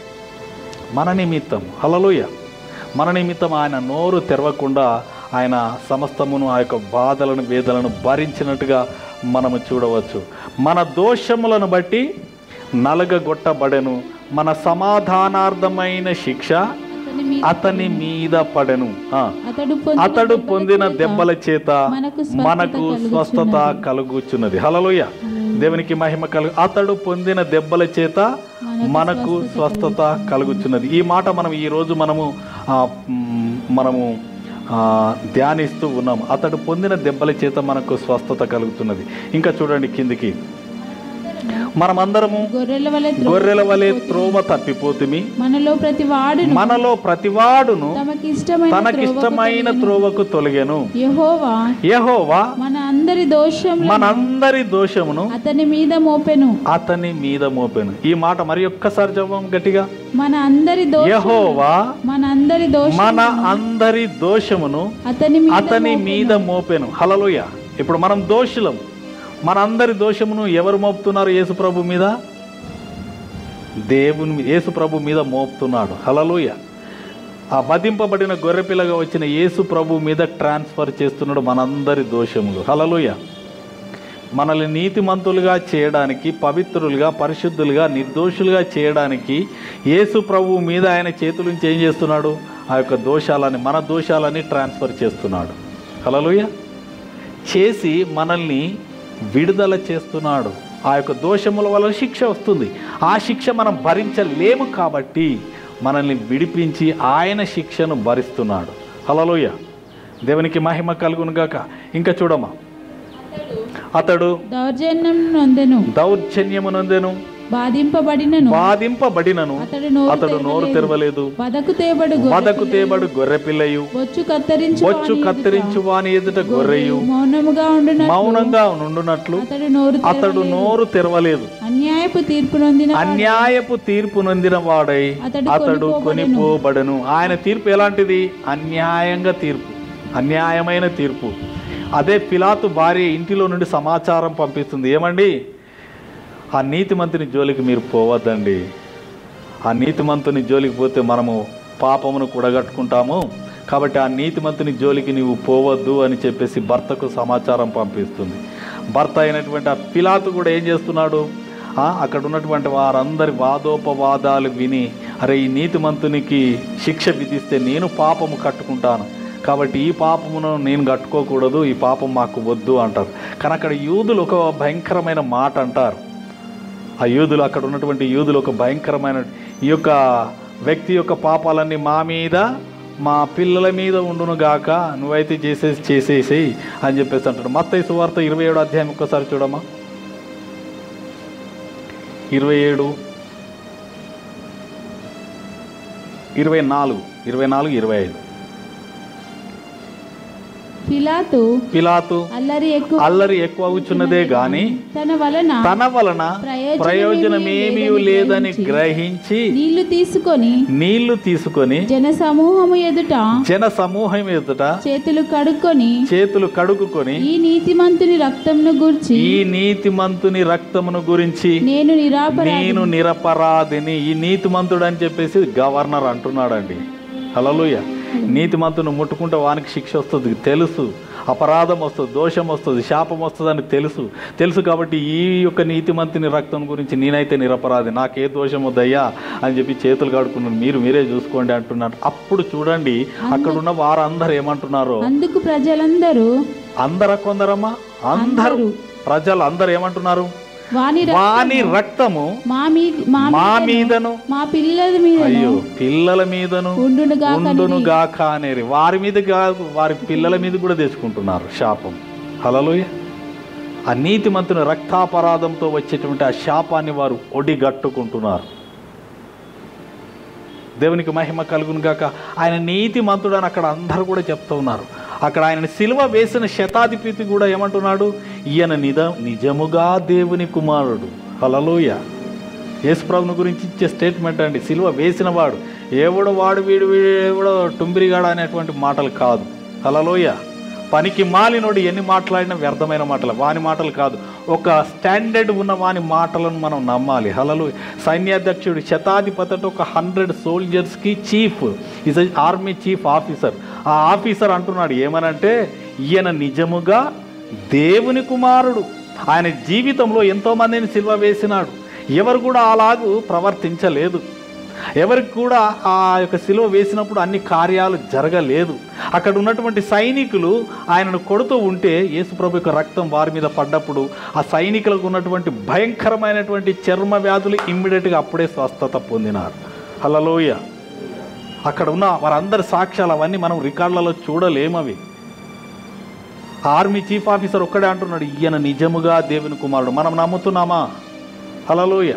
మన నిమిత్తం హలలుయ మన నిమిత్తం ఆయన నోరు తెరవకుండా ఆయన సమస్తమును ఆ యొక్క బాధలను వేదలను భరించినట్టుగా మనము చూడవచ్చు మన దోషములను బట్టి నలగగొట్టబడెను మన సమాధానార్థమైన శిక్ష అతని మీద అతని మీద పడెను ఆ. అతడు పొందిన అతడు దెబ్బల పొందిన చేత దెబ్బల చేత మనకు స్వస్థత మనకు స్వస్థత కలుగుచున్నది. కలుగుచున్నది హలలుయ దేవునికి మహిమ కలుగు అతడు పొందిన దెబ్బల చేత మనకు మనకు స్వస్థత స్వస్థత కలుగుచున్నది ఈ మాట మనం ఈ రోజు మనము ఆ, మ్, మనము ఆ, ధ్యానిస్తూ ఉన్నాము అతడు పొందిన దెబ్బల చేత మనకు స్వస్థత కలుగుతున్నది ఇంకా చూడండి కిందికి మనమందరము గొర్రెల వలె గొర్రెల వలె త్రోవ తప్పిపోతుమి మనలో ప్రతి వాడును మనలో ప్రతివాడును తమకిష్టమైన తనకిష్టమైన త్రోవకు తొలగెను యహోవా యెహోవా మన అందరి దోషం మనందరి దోషమును అతని మీద మోపెను అతని మీద మోపెను ఈ మాట మరి ఒక్కసారి చెప్పం గట్టిగా మన అందరి దోషం యెహోవా మన అందరి దోషం మన అందరి దోషమును అతని మీద అతని మీద మోపెను హలలుయ ఇప్పుడు మనం దోషులం మనందరి దోషమును ఎవరు మోపుతున్నారు యేసుప్రభు మీద దేవుని మీ- యేసుప్రభు మీద మోపుతున్నాడు హలలుయ ఆ వధింపబడిన గొర్రెపిల్లగా వచ్చిన యేసు ప్రభు మీద ట్రాన్స్ఫర్ చేస్తున్నాడు మనందరి దోషములు హలలుయ మనల్ని నీతిమంతులుగా చేయడానికి పవిత్రులుగా పరిశుద్ధులుగా నిర్దోషులుగా చేయడానికి యేసు ప్రభువు మీద ఆయన చేతులుంచి ఏం చేస్తున్నాడు ఆ యొక్క దోషాలని మన దోషాలని ట్రాన్స్ఫర్ చేస్తున్నాడు హలలుయ చేసి మనల్ని విడుదల చేస్తున్నాడు ఆ యొక్క దోషముల వల్ల శిక్ష వస్తుంది ఆ శిక్ష మనం భరించలేము కాబట్టి మనల్ని విడిపించి ఆయన శిక్షను భరిస్తున్నాడు హలలోయ దేవునికి మహిమ కలుగును గాక ఇంకా చూడమ్మా అతడు దౌర్జన్యం నొందెను దౌర్జన్యమునందెను బాధింపబడినను బాధింపబడినను అతడు నోరు అతడు నోరు తెరవలేదు వదకు తేబడు వదకు తేబడు గొర్రెపిల్లయు బొచ్చు కత్తిరించు బొచ్చు కత్తిరించు వాని ఎదుట గొర్రెయు మౌనముగా ఉండున మౌనంగా నుండునట్లు అతడు నోరు తెరవలేదు. అతడు నోరు తెరవలేదు అన్యాయపు తీర్పు నొందిన అన్యాయపు తీర్పు నొందిన వాడై అతడు అతడు కొనిపోబడెను. కొనిపోబడను ఆయన తీర్పు ఎలాంటిది అన్యాయంగా తీర్పు అన్యాయమైన తీర్పు అదే పిలాతు భార్య ఇంటిలో నుండి సమాచారం పంపిస్తుంది ఏమండి ఆ నీతిమంతుని జోలికి మీరు పోవద్దండి ఆ నీతిమంతుని జోలికి పోతే మనము పాపమును కూడగట్టుకుంటాము కాబట్టి ఆ నీతిమంతుని జోలికి నీవు పోవద్దు అని చెప్పేసి భర్తకు సమాచారం పంపిస్తుంది భర్త అయినటువంటి ఆ పిలాతు కూడా ఏం చేస్తున్నాడు ఆ, అక్కడ ఉన్నటువంటి వారందరి వాదోపవాదాలు విని అరే ఈ నీతిమంతునికి శిక్ష విధిస్తే నేను పాపము కట్టుకుంటాను కాబట్టి ఈ పాపమును నేను కట్టుకోకూడదు ఈ పాపం మాకు వద్దు అంటారు కానీ అక్కడ యూదులు ఒక భయంకరమైన మాట అంటారు ఆ యూదులు అక్కడ ఉన్నటువంటి యూదులు ఒక భయంకరమైన ఈ యొక్క వ్యక్తి యొక్క పాపాలన్నీ మా మీద మా పిల్లల మీద ఉండును గాక నువ్వైతే చేసేసి చేసేసేయి అని చెప్పేసి అంటాడు మత్తయి సువార్త ఇరవై ఏడు అధ్యాయం ఒక్కసారి చూడమ్మా ఇరవై ఏడు ఇరవై నాలుగు ఇరవై నాలుగు ఇరవై ఐదు పిలాతు పిలాతు అల్లరి ఎక్కువ అల్లరి ఎక్కువ అవుచున్నదే గాని తన వలన తన వలన ప్రయోజనమేమీ ప్రయోజనమేమీ లేదని లేదని గ్రహించి, గ్రహించి నీళ్లు తీసుకొని నీళ్లు తీసుకొని జన సమూహము ఎదుట జన సమూహం ఎదుట చేతులు కడుక్కొని చేతులు కడుక్కుని ఈ నీతిమంతుని రక్తంను గూర్చి ఈ నీతిమంతుని రక్తమును గురించి నేను నిరాపరాధి నేను నిరపరాధిని ఈ నీతిమంతుడు అని చెప్పేసి గవర్నర్ అంటున్నాడండి హలలుయ నీతిమంతుని ముట్టుకుంటే వానికి శిక్ష వస్తుంది తెలుసు అపరాధం వస్తుంది దోషం వస్తుంది శాపం వస్తుందని తెలుసు తెలుసు కాబట్టి ఈ యొక్క నీతిమంతుని రక్తం గురించి నేనైతే నిరపరాధి నాకే దోషం వద్దయ్యా అని చెప్పి చేతులు కడుక్కున్నాను మీరు మీరే చూసుకోండి అంటున్నారు అప్పుడు చూడండి అక్కడున్న వారందరూ ఏమంటున్నారో అందుకు ప్రజలందరూ అందర కొందరమ్మా అందరూ ప్రజలు అందరూ ఏమంటున్నారు వాని ర- వాని రక్తము మా మీ మా మా మీదను, మీదను మా పిల్లల మీద అయ్యో పిల్లల మీదను ఉండునుగా ఉండును గాక అనేది వారి మీద కాదు వారి పిల్లల మీద కూడా తెచ్చుకుంటున్నారు శాపం హలలోయ ఆ నీతిమంతుని రక్తాపరాధంతో వచ్చేటువంటి ఆ శాపాన్ని వారు ఒడిగట్టుకుంటున్నారు దేవునికి మహిమ కలుగును గాక ఆయన నీతిమంతుడు అని అక్కడ అందరూ కూడా చెప్తూ ఉన్నారు అక్కడ ఆయన సిలువ వేసిన శతాధిపతి కూడా ఏమంటున్నాడు ఈయన నిజ నిజముగా దేవుని కుమారుడు హలలోయ యేసుప్రభుని గురించి ఇచ్చే స్టేట్మెంట్ అండి సిలువ వేసిన వాడు ఎవడు వాడు వీడు వీడు ఎవడో టుంబిరిగాడు అనేటువంటి మాటలు కాదు హలలోయ పనికి మాలినోడు ఎన్ని మాట్లాడినా వ్యర్థమైన మాటలు వాని మాటలు కాదు ఒక స్టాండర్డ్ ఉన్న వాని మాటలను మనం నమ్మాలి హలలు సైన్యాధ్యక్షుడు శతాధిపతి అంటే ఒక హండ్రెడ్ సోల్జర్స్కి chief is army chief officer ఆ ఆఫీసర్ అంటున్నాడు ఏమనంటే ఈయన నిజముగా దేవుని కుమారుడు ఆయన జీవితంలో ఎంతోమందిని సిల్వ వేసినాడు ఎవరు కూడా అలాగూ ప్రవర్తించలేదు ఎవరికి కూడా ఆ యొక్క సిలువ వేసినప్పుడు అన్ని కార్యాలు జరగలేదు అక్కడ ఉన్నటువంటి సైనికులు ఆయనను కొడుతూ ఉంటే యేసుప్రభు యొక్క రక్తం వారి మీద పడ్డప్పుడు ఆ సైనికులకు ఉన్నటువంటి భయంకరమైనటువంటి చర్మ వ్యాధులు ఇమ్మీడియట్గా అప్పుడే స్వస్థత పొందినారు హలలోయ అక్కడ ఉన్న వారందరి సాక్ష్యాలు అవన్నీ మనం రికార్డులలో చూడలేమవి ఆర్మీ చీఫ్ ఆఫీసర్ ఒక్కడే అంటున్నాడు ఈయన నిజముగా దేవుని కుమారుడు మనం నమ్ముతున్నామా హలలోయ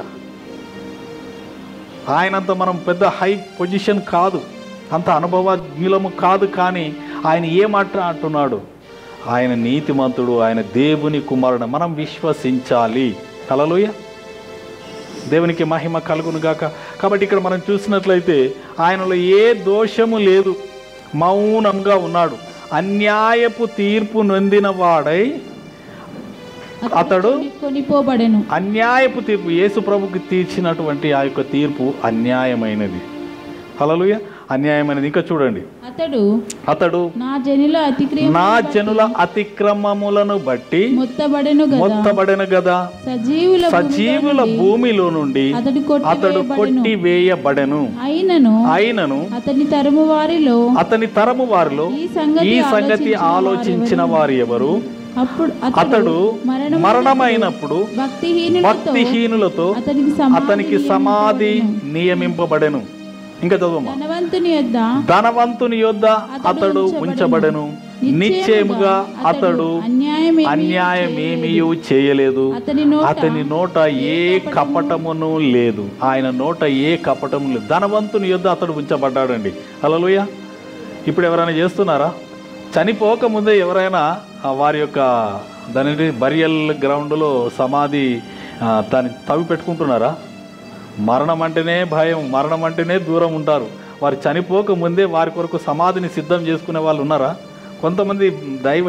ఆయనంత మనం పెద్ద హై పొజిషన్ కాదు అంత అనుభవజ్ఞులము కాదు కానీ ఆయన ఏమాట అంటున్నాడు ఆయన నీతిమంతుడు ఆయన దేవుని కుమారుడు మనం విశ్వసించాలి హలలోయ దేవునికి మహిమ కలుగును గాక కాబట్టి ఇక్కడ మనం చూసినట్లయితే ఆయనలో ఏ దోషము లేదు మౌనంగా ఉన్నాడు అన్యాయపు తీర్పు నొందిన వాడై అతడు కొనిపోబడెను అన్యాయపు తీర్పు యేసు ప్రభుకి తీర్చినటువంటి ఆ యొక్క తీర్పు అన్యాయమైనది హలలుయ అన్యాయమైనది ఇంకా చూడండి అతడు అతడు నా జనుల అతిక్రియ నా జనుల అతిక్రమములను బట్టి మొత్తబడెను గదా మొత్తబడిన గదా సజీవుల సజీవుల భూమిలో నుండి అతడు అతడు కొట్టివేయబడెను కొట్టి వేయబడెను అయినను అయినను అతని తరము వారిలో అతని తరము వారిలో ఈ సంగతి ఈ సంగతి ఆలోచించిన వారు ఎవరు అప్పుడు అతడు మరణమైనప్పుడు మరణమైనప్పుడు భక్తిహీనులతో భక్తిహీనులతో అతనికి సమాధి అతనికి సమాధి నియమింపబడెను ఇంకా చదువమ్మా ధనవంతుని యొద్ద ధనవంతుని యొద్ద అతడు ఉంచబడెను నిశ్చయముగా అతడు అన్యాయమేమీ అన్యాయమేమీ చేయలేదు అతని నోట అతని నోట ఏ కపటమును లేదు ఆయన నోట ఏ కపటము లేదు ధనవంతుని యొద్ద అతడు ఉంచబడ్డాడండి హలోయ ఇప్పుడు ఎవరైనా చేస్తున్నారా చనిపోక ముందే ఎవరైనా ఆ వారి యొక్క దాని బరియల్ గ్రౌండ్లో సమాధి ఆ, దాన్ని తవ్వి పెట్టుకుంటున్నారా మరణం అంటేనే భయం మరణం అంటేనే దూరం ఉంటారు వారు చనిపోక ముందే వారి కొరకు సమాధిని సిద్ధం చేసుకునే వాళ్ళు ఉన్నారా కొంతమంది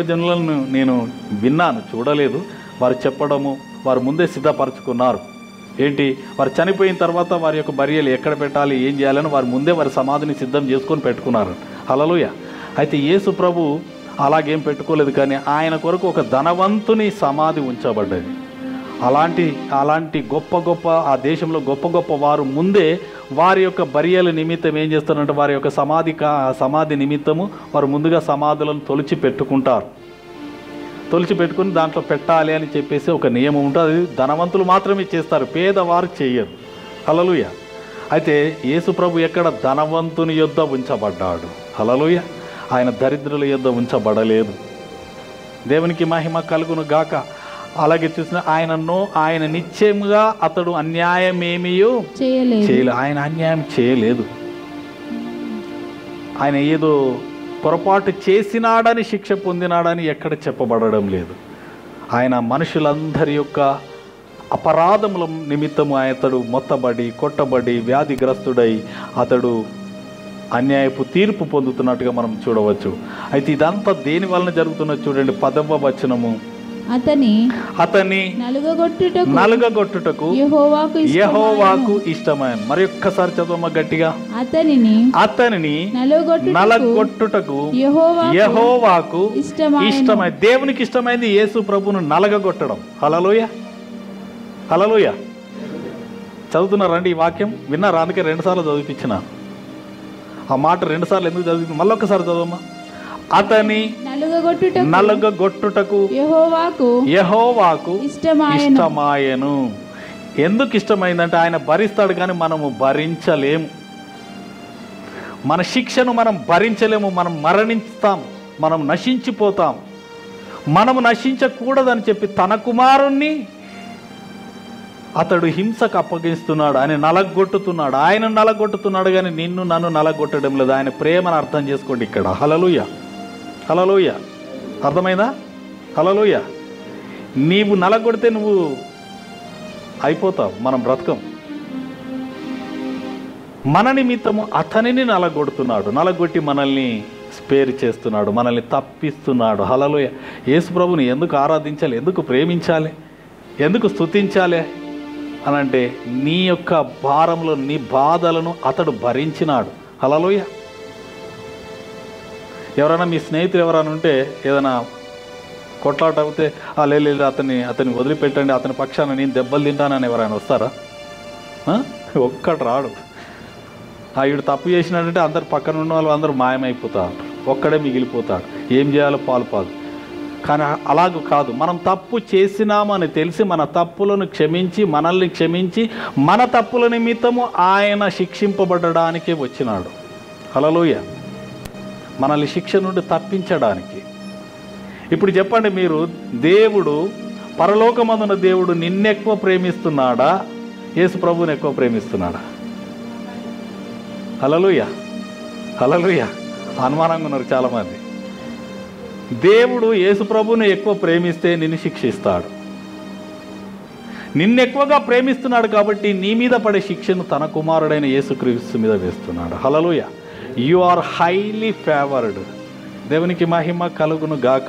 దైవజనులను నేను విన్నాను చూడలేదు వారు చెప్పడము వారు ముందే సిద్ధపరచుకున్నారు ఏంటి వారు చనిపోయిన తర్వాత వారి యొక్క బర్యలు ఎక్కడ పెట్టాలి ఏం చేయాలని వారు ముందే వారి సమాధిని సిద్ధం చేసుకొని పెట్టుకున్నారు హలలుయ అయితే యేసు ప్రభు అలాగేం పెట్టుకోలేదు కానీ ఆయన కొరకు ఒక ధనవంతుని సమాధి ఉంచబడ్డది అలాంటి అలాంటి గొప్ప గొప్ప ఆ దేశంలో గొప్ప గొప్ప వారు ముందే వారి యొక్క బరియల నిమిత్తం ఏం చేస్తారంటే వారి యొక్క సమాధి కా సమాధి నిమిత్తము వారు ముందుగా సమాధులను తొలిచి పెట్టుకుంటారు తొలిచి పెట్టుకుని దాంట్లో పెట్టాలి అని చెప్పేసి ఒక నియమం ఉంటుంది అది ధనవంతులు మాత్రమే చేస్తారు పేదవారు చేయరు హలలుయ అయితే యేసు ప్రభు ఎక్కడ ధనవంతుని యొద్ద ఉంచబడ్డాడు హలలుయ ఆయన దరిద్రుల యొద్ద ఉంచబడలేదు దేవునికి మహిమ కలుగును గాక అలాగే చూసిన ఆయనను ఆయన నిశ్చయముగా అతడు అన్యాయమేమియో చేయలేదు చేయలే ఆయన అన్యాయం చేయలేదు ఆయన ఏదో పొరపాటు చేసినాడని శిక్ష పొందినాడని ఎక్కడ చెప్పబడడం లేదు ఆయన మనుషులందరి యొక్క అపరాధముల నిమిత్తము అతడు మొత్తబడి కొట్టబడి వ్యాధిగ్రస్తుడై అతడు అన్యాయపు తీర్పు పొందుతున్నట్టుగా మనం చూడవచ్చు అయితే ఇదంతా దేని వలన జరుగుతున్నది చూడండి పదవ వచనము అతని అతని నలుగగొట్టుటకు నలుగగొట్టుటకు యెహోవాకు యహోవాకు ఇష్టమాయెను. ఇష్టమైన మరి ఒక్కసారి చదవమ్మ గట్టిగా అతనిని అతనిని నలుగొట్టుటకు నలగొట్టుటకు యెహోవాకు యహోవాకు ఇష్టమాయెను. ఇష్టమై దేవునికి ఇష్టమైంది యేసు ప్రభును నలగగొట్టడం హలలోయ హలలోయ చదువుతున్నారండి ఈ వాక్యం విన్నారా అందుకే రెండుసార్లు చదివిపించిన ఆ మాట రెండుసార్లు ఎందుకు చదివి మళ్ళీ ఒక్కసారి చదవమ్మా అతని నలుగగొట్టుటకు నలగగొట్టుటకు యెహోవాకు యహోవాకు ఇష్టమాయెను ఇష్టమాయను ఎందుకు ఇష్టమైందంటే ఆయన భరిస్తాడు కానీ మనము భరించలేము మన శిక్షను మనం భరించలేము మనం మరణిస్తాం మనం నశించిపోతాం మనము నశించకూడదని చెప్పి తన కుమారుణ్ణి అతడు హింసకు అప్పగిస్తున్నాడు ఆయన నలగొట్టుతున్నాడు ఆయన నలగొట్టుతున్నాడు కానీ నిన్ను నన్ను నలగొట్టడం లేదు ఆయన ప్రేమను అర్థం చేసుకోండి ఇక్కడ హలలుయ హలలుయ అర్థమైందా హలలుయ నీవు నలగొడితే నువ్వు అయిపోతావు మనం బ్రతకం మన నిమిత్తము అతనిని నలగొడుతున్నాడు నలగొట్టి మనల్ని స్పేర్ చేస్తున్నాడు మనల్ని తప్పిస్తున్నాడు హలలోయ యేసు ప్రభుని ఎందుకు ఆరాధించాలి ఎందుకు ప్రేమించాలి ఎందుకు స్తుతించాలి అని అంటే నీ యొక్క భారంలో నీ బాధలను అతడు భరించినాడు హలలోయ ఎవరైనా మీ స్నేహితులు ఎవరైనా ఉంటే ఏదైనా కొట్లాట అవుతే "ఆ, లే లేదు అతన్ని అతన్ని వదిలిపెట్టండి అతని పక్షాన నేను దెబ్బలు తింటానని ఎవరైనా వస్తారా ఆ? ఒక్కడు రాడు ఆ వీడు తప్పు చేసినాడంటే అందరు పక్కన ఉన్న వాళ్ళు అందరూ మాయమైపోతారు ఒక్కడే మిగిలిపోతాడు ఏం చేయాలో పాలు పాలు కానీ అలాగ కాదు మనం తప్పు చేసినామని తెలిసి మన తప్పులను క్షమించి మనల్ని క్షమించి మన తప్పుల నిమిత్తము ఆయన శిక్షింపబడడానికే వచ్చినాడు హలలోయ మనల్ని శిక్ష నుండి తప్పించడానికి ఇప్పుడు చెప్పండి మీరు దేవుడు పరలోకమందున దేవుడు నిన్నెక్కువ ప్రేమిస్తున్నాడా యేసు ప్రభుని ఎక్కువ ప్రేమిస్తున్నాడా హలలుయ హలలుయ అనుమానంగా ఉన్నారు చాలామంది దేవుడు యేసు ప్రభుని ఎక్కువ ప్రేమిస్తే నిన్ను శిక్షిస్తాడు నిన్ను ఎక్కువగా ప్రేమిస్తున్నాడు కాబట్టి నీ మీద పడే శిక్షను తన కుమారుడైన యేసుక్రీస్తు మీద వేస్తున్నాడు hallelujah you are highly favoured దేవునికి మహిమ కలుగును గాక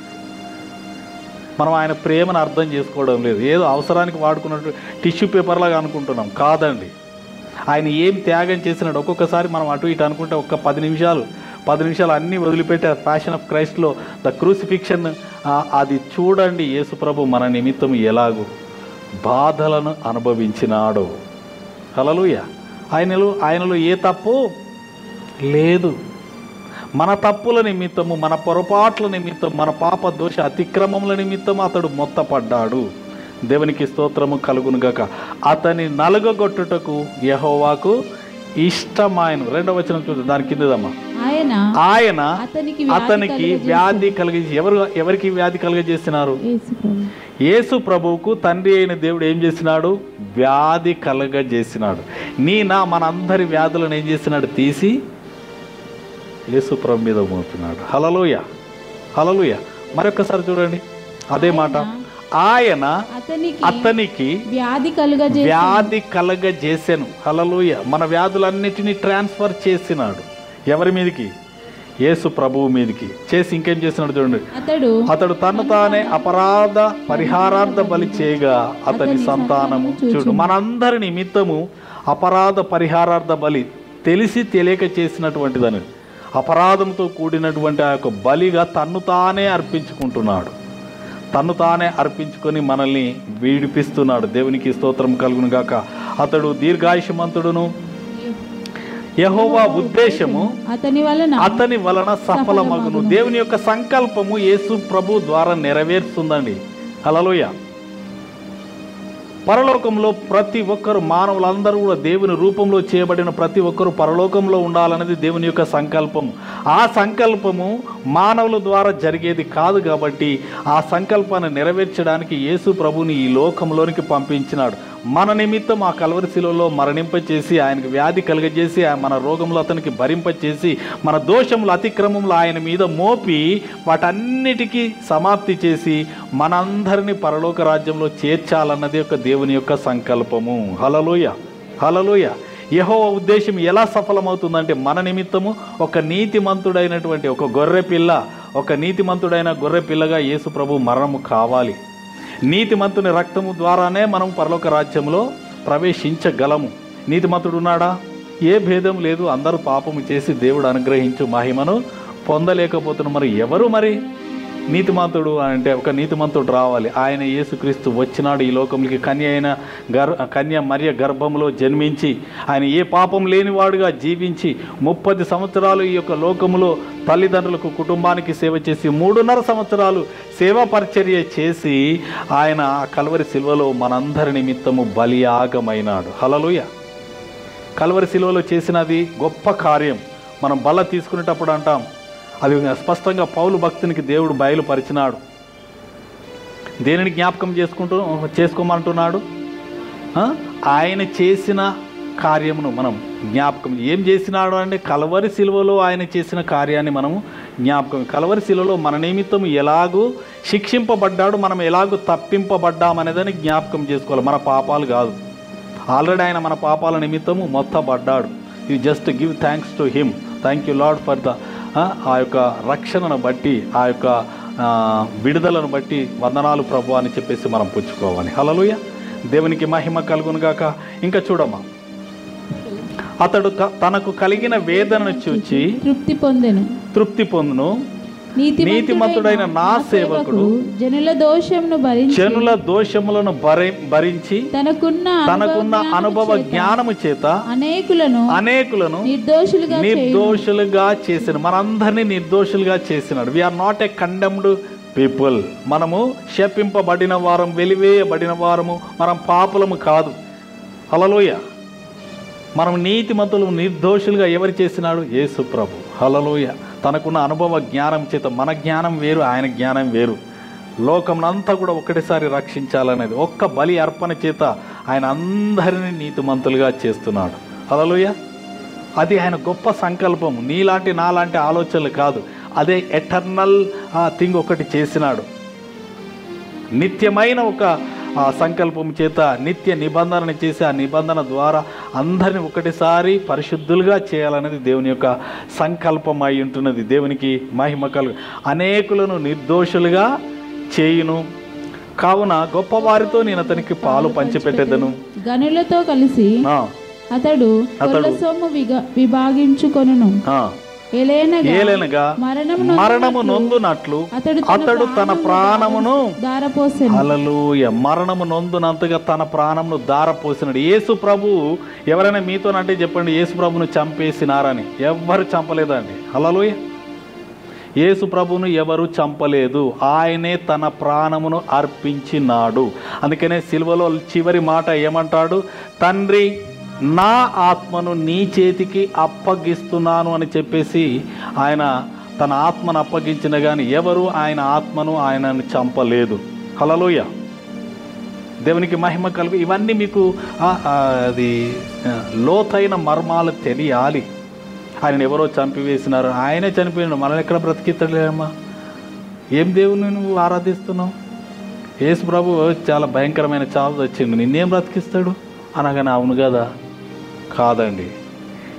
మనం ఆయన ప్రేమను అర్థం చేసుకోవడం లేదు ఏదో అవసరానికి వాడుకున్నట్టు టిష్యూ పేపర్లాగా అనుకుంటున్నాం కాదండి ఆయన ఏం త్యాగం చేసినాడు ఒక్కొక్కసారి మనం అటు ఇటు అనుకుంటే ఒక్క పది నిమిషాలు పది నిమిషాలు అన్నీ వదిలిపెట్టి ప్యాషన్ ఆఫ్ క్రైస్ట్లో ద క్రూసిఫిక్షన్ అది చూడండి యేసుప్రభు మన నిమిత్తం ఎలాగూ బాధలను అనుభవించినాడు హలలుయ ఆయనలో ఆయనలో ఏ తప్పు లేదు మన తప్పుల నిమిత్తము మన పొరపాట్ల నిమిత్తం మన పాప దోష అతిక్రమముల నిమిత్తం అతడు మొత్తపడ్డాడు దేవునికి స్తోత్రము కలుగునుగాక అతని నలుగగొట్టుటకు యహోవాకు ఇష్టమాయను రెండవ వచనం చూద్దాం దాని కిందదమ్మా ఆయన ఆయన అతనికి వ్యాధి అతనికి కలుగజేసి- వ్యాధి కలిగించి ఎవరు ఎవరికి వ్యాధి కలుగజేసినారు యేసు ప్రభు. యేసు ప్రభువుకు తండ్రి అయిన దేవుడు ఏం చేసినాడు వ్యాధి కలగజేసినాడు నీ నా మనందరి వ్యాధులను ఏం చేసినాడు తీసి యేసు ప్రభు మీద మోపుతున్నాడు హలలుయ హలలుయ మరొకసారి చూడండి అదే మాట ఆయన అతనికి అతనికి వ్యాధి కలుగజేసి వ్యాధి కలగజేసెను హలలుయ మన వ్యాధులన్నిటినీ ట్రాన్స్ఫర్ చేసినాడు ఎవరి మీదకి యేసు ప్రభువు మీదికి చేసి ఇంకేం చేస్తున్నాడు చూడండి అతడు అతడు తను తానే అపరాధ పరిహారార్థ బలి చేయగా అతని సంతానము చూడు మనందరి నిమిత్తము అపరాధ పరిహారార్థ బలి తెలిసి తెలియక చేసినటువంటిదని అపరాధంతో కూడినటువంటి ఆ యొక్క బలిగా తన్ను తానే అర్పించుకుంటున్నాడు తన్ను తానే అర్పించుకొని మనల్ని విడిపిస్తున్నాడు దేవునికి స్తోత్రం కలుగును గాక అతడు దీర్ఘాయుషమంతుడును యహోవా ఉద్దేశము అతని వలన అతని వలన సఫలమగును దేవుని యొక్క సంకల్పము యేసు ప్రభు ద్వారా నెరవేరుస్తుందండి హల్లెలూయా పరలోకంలో ప్రతి ఒక్కరు మానవులందరూ కూడా దేవుని రూపంలో చేయబడిన ప్రతి ఒక్కరు పరలోకంలో ఉండాలనేది దేవుని యొక్క సంకల్పము ఆ సంకల్పము మానవుల ద్వారా జరిగేది కాదు కాబట్టి ఆ సంకల్పాన్ని నెరవేర్చడానికి యేసు ప్రభుని ఈ లోకంలోనికి పంపించినాడు మన నిమిత్తం ఆ కలవరి శిలువలో మరణింపచేసి ఆయనకు వ్యాధి కలుగజేసి ఆ మన రోగంలో అతనికి భరింపచేసి మన దోషములు అతిక్రమములు ఆయన మీద మోపి వాటన్నిటికీ సమాప్తి చేసి మనందరినీ పరలోక రాజ్యంలో చేర్చాలన్నది ఒక దేవుని యొక్క సంకల్పము హలలోయ హలలోయ యహో ఉద్దేశం ఎలా సఫలమవుతుందంటే మన నిమిత్తము ఒక నీతిమంతుడైనటువంటి ఒక గొర్రె పిల్ల ఒక నీతిమంతుడైన గొర్రె పిల్లగా యేసు ప్రభు మరణము కావాలి నీతిమంతుని రక్తము ద్వారానే మనం పరలోక రాజ్యంలో ప్రవేశించగలము నీతిమంతుడు ఉన్నాడా ఏ భేదం లేదు అందరూ పాపము చేసి దేవుడు అనుగ్రహించు మహిమను పొందలేకపోతున్నారు మరి ఎవరు మరి నీతిమంతుడు అంటే ఒక నీతిమంతుడు రావాలి ఆయన యేసుక్రీస్తు వచ్చినాడు ఈ లోకంలోకి కన్య అయిన గర్ కన్య మరియ గర్భంలో జన్మించి ఆయన ఏ పాపం లేనివాడుగా జీవించి ముప్పది సంవత్సరాలు ఈ యొక్క లోకములో తల్లిదండ్రులకు కుటుంబానికి సేవ చేసి మూడున్నర సంవత్సరాలు సేవా పరిచర్య చేసి ఆయన ఆ కల్వరి శిల్వలో మనందరి నిమిత్తము బలియాగమైనాడు హలలుయ కల్వరి శిలువలో చేసినది గొప్ప కార్యం మనం బల్ల తీసుకునేటప్పుడు అంటాం అది స్పష్టంగా పౌలు భక్తునికి దేవుడు బయలుపరిచినాడు దేనిని జ్ఞాపకం చేసుకుంటూ చేసుకోమంటున్నాడు ఆ? ఆయన చేసిన కార్యమును మనం జ్ఞాపకం ఏం చేసినాడు అంటే కలవరి శిలువలో ఆయన చేసిన కార్యాన్ని మనము జ్ఞాపకం కలవరి శిలువలో మన నిమిత్తం ఎలాగూ శిక్షింపబడ్డాడు మనం ఎలాగూ తప్పింపబడ్డామనేదని జ్ఞాపకం చేసుకోవాలి మన పాపాలు కాదు ఆల్రెడీ ఆయన మన పాపాల నిమిత్తము మొత్తబడ్డాడు you just give thanks to him thank you Lord for the ఆ యొక్క రక్షణను బట్టి ఆ యొక్క ఆ, విడుదలను బట్టి వందనాలు ప్రభు అని చెప్పేసి మనం పుచ్చుకోవాలి హలలుయ దేవునికి మహిమ కలుగును గాక ఇంకా చూడమ్మా అతడు క- తనకు కలిగిన వేదనను చూచి తృప్తి పొందెను తృప్తి పొందును నీతిమంతుడైన నీతిమంతుడైన నా సేవకుడు జనుల దోషమును భరించి జనుల దోషములను భరి భరించి తనకున్న తనకున్న అనుభవ అనుభవ జ్ఞానము చేత జ్ఞానము చేత అనేకులను అనేకులను నిర్దోషులుగా చేయును. నిర్దోషులుగా చేసిన మనందరినీ నిర్దోషులుగా చేసినాడు we are not a condemned people మనము శపింపబడిన వారం వెలివేయబడిన వారము మనం పాపులము కాదు హలలోయ మనం నీతిమంతులు నిర్దోషులుగా ఎవరు చేసినాడు యేసు ప్రభు హలలోయ తనకున్న అనుభవ జ్ఞానం చేత మన జ్ఞానం వేరు ఆయన జ్ఞానం వేరు లోకమునంతా కూడా ఒకటిసారి రక్షించాలనేది ఒక్క బలి అర్పణ చేత ఆయన అందరినీ నీతిమంతులుగా చేస్తున్నాడు హలలోయ అది ఆయన గొప్ప సంకల్పం నీలాంటి నాలాంటి ఆలోచనలు కాదు అదే ఎటర్నల్ థింగ్ ఒకటి చేసినాడు నిత్యమైన ఒక ఆ సంకల్పం చేత నిత్య నిబంధన చేసి ఆ నిబంధన ద్వారా అందరిని ఒకటిసారి పరిశుద్ధులుగా చేయాలనేది దేవుని యొక్క సంకల్పం అయి ఉంటున్నది దేవునికి మహిమ కలుగు అనేకులను నిర్దోషులుగా చేయును కావున గొప్పవారితో నేను అతనికి పాలు పంచిపెట్టేదను గనులతో కలిసి ఆ, అతడు అతడు కొల్ల సొమ్ము విగ- విభాగించుకొనును ఆ. ఏలైనగా ఏలెనగా మరణము మరణము నొందునట్లు అతడు అతడు తన ప్రాణమును దారపోసెను హల్లెలూయ మరణము నొందునంతగా తన ప్రాణమును దారపోసినాడు యేసు ప్రభు ఎవరైనా మీతోనంటే చెప్పండి యేసు ప్రభును చంపేసినారని ఎవ్వరు చంపలేదండి హల్లెలూయ యేసు ప్రభును ఎవరు చంపలేదు ఆయనే తన ప్రాణమును అర్పించినాడు అందుకనే సిలువలో చివరి మాట ఏమంటాడు తండ్రి నా ఆత్మను నీ చేతికి అప్పగిస్తున్నాను అని చెప్పేసి ఆయన తన ఆత్మను అప్పగించిన కానీ ఎవరు ఆయన ఆత్మను ఆయనను చంపలేదు హలలోయ దేవునికి మహిమ కలుగు ఇవన్నీ మీకు ఆ, ఆ, అది ఆ, లోతైన మర్మాలు తెలియాలి ఆయన ఎవరో చంపివేసినారు ఆయనే చనిపోయినాడు మనల్ని ఎక్కడ బ్రతికిస్తాడేమ్మా ఏం దేవుని నువ్వు ఆరాధిస్తున్నావు యేసు ప్రభు చాలా భయంకరమైన చావు వచ్చిండు నిన్నేం బ్రతికిస్తాడు అనగానే అవును కదా కాదండి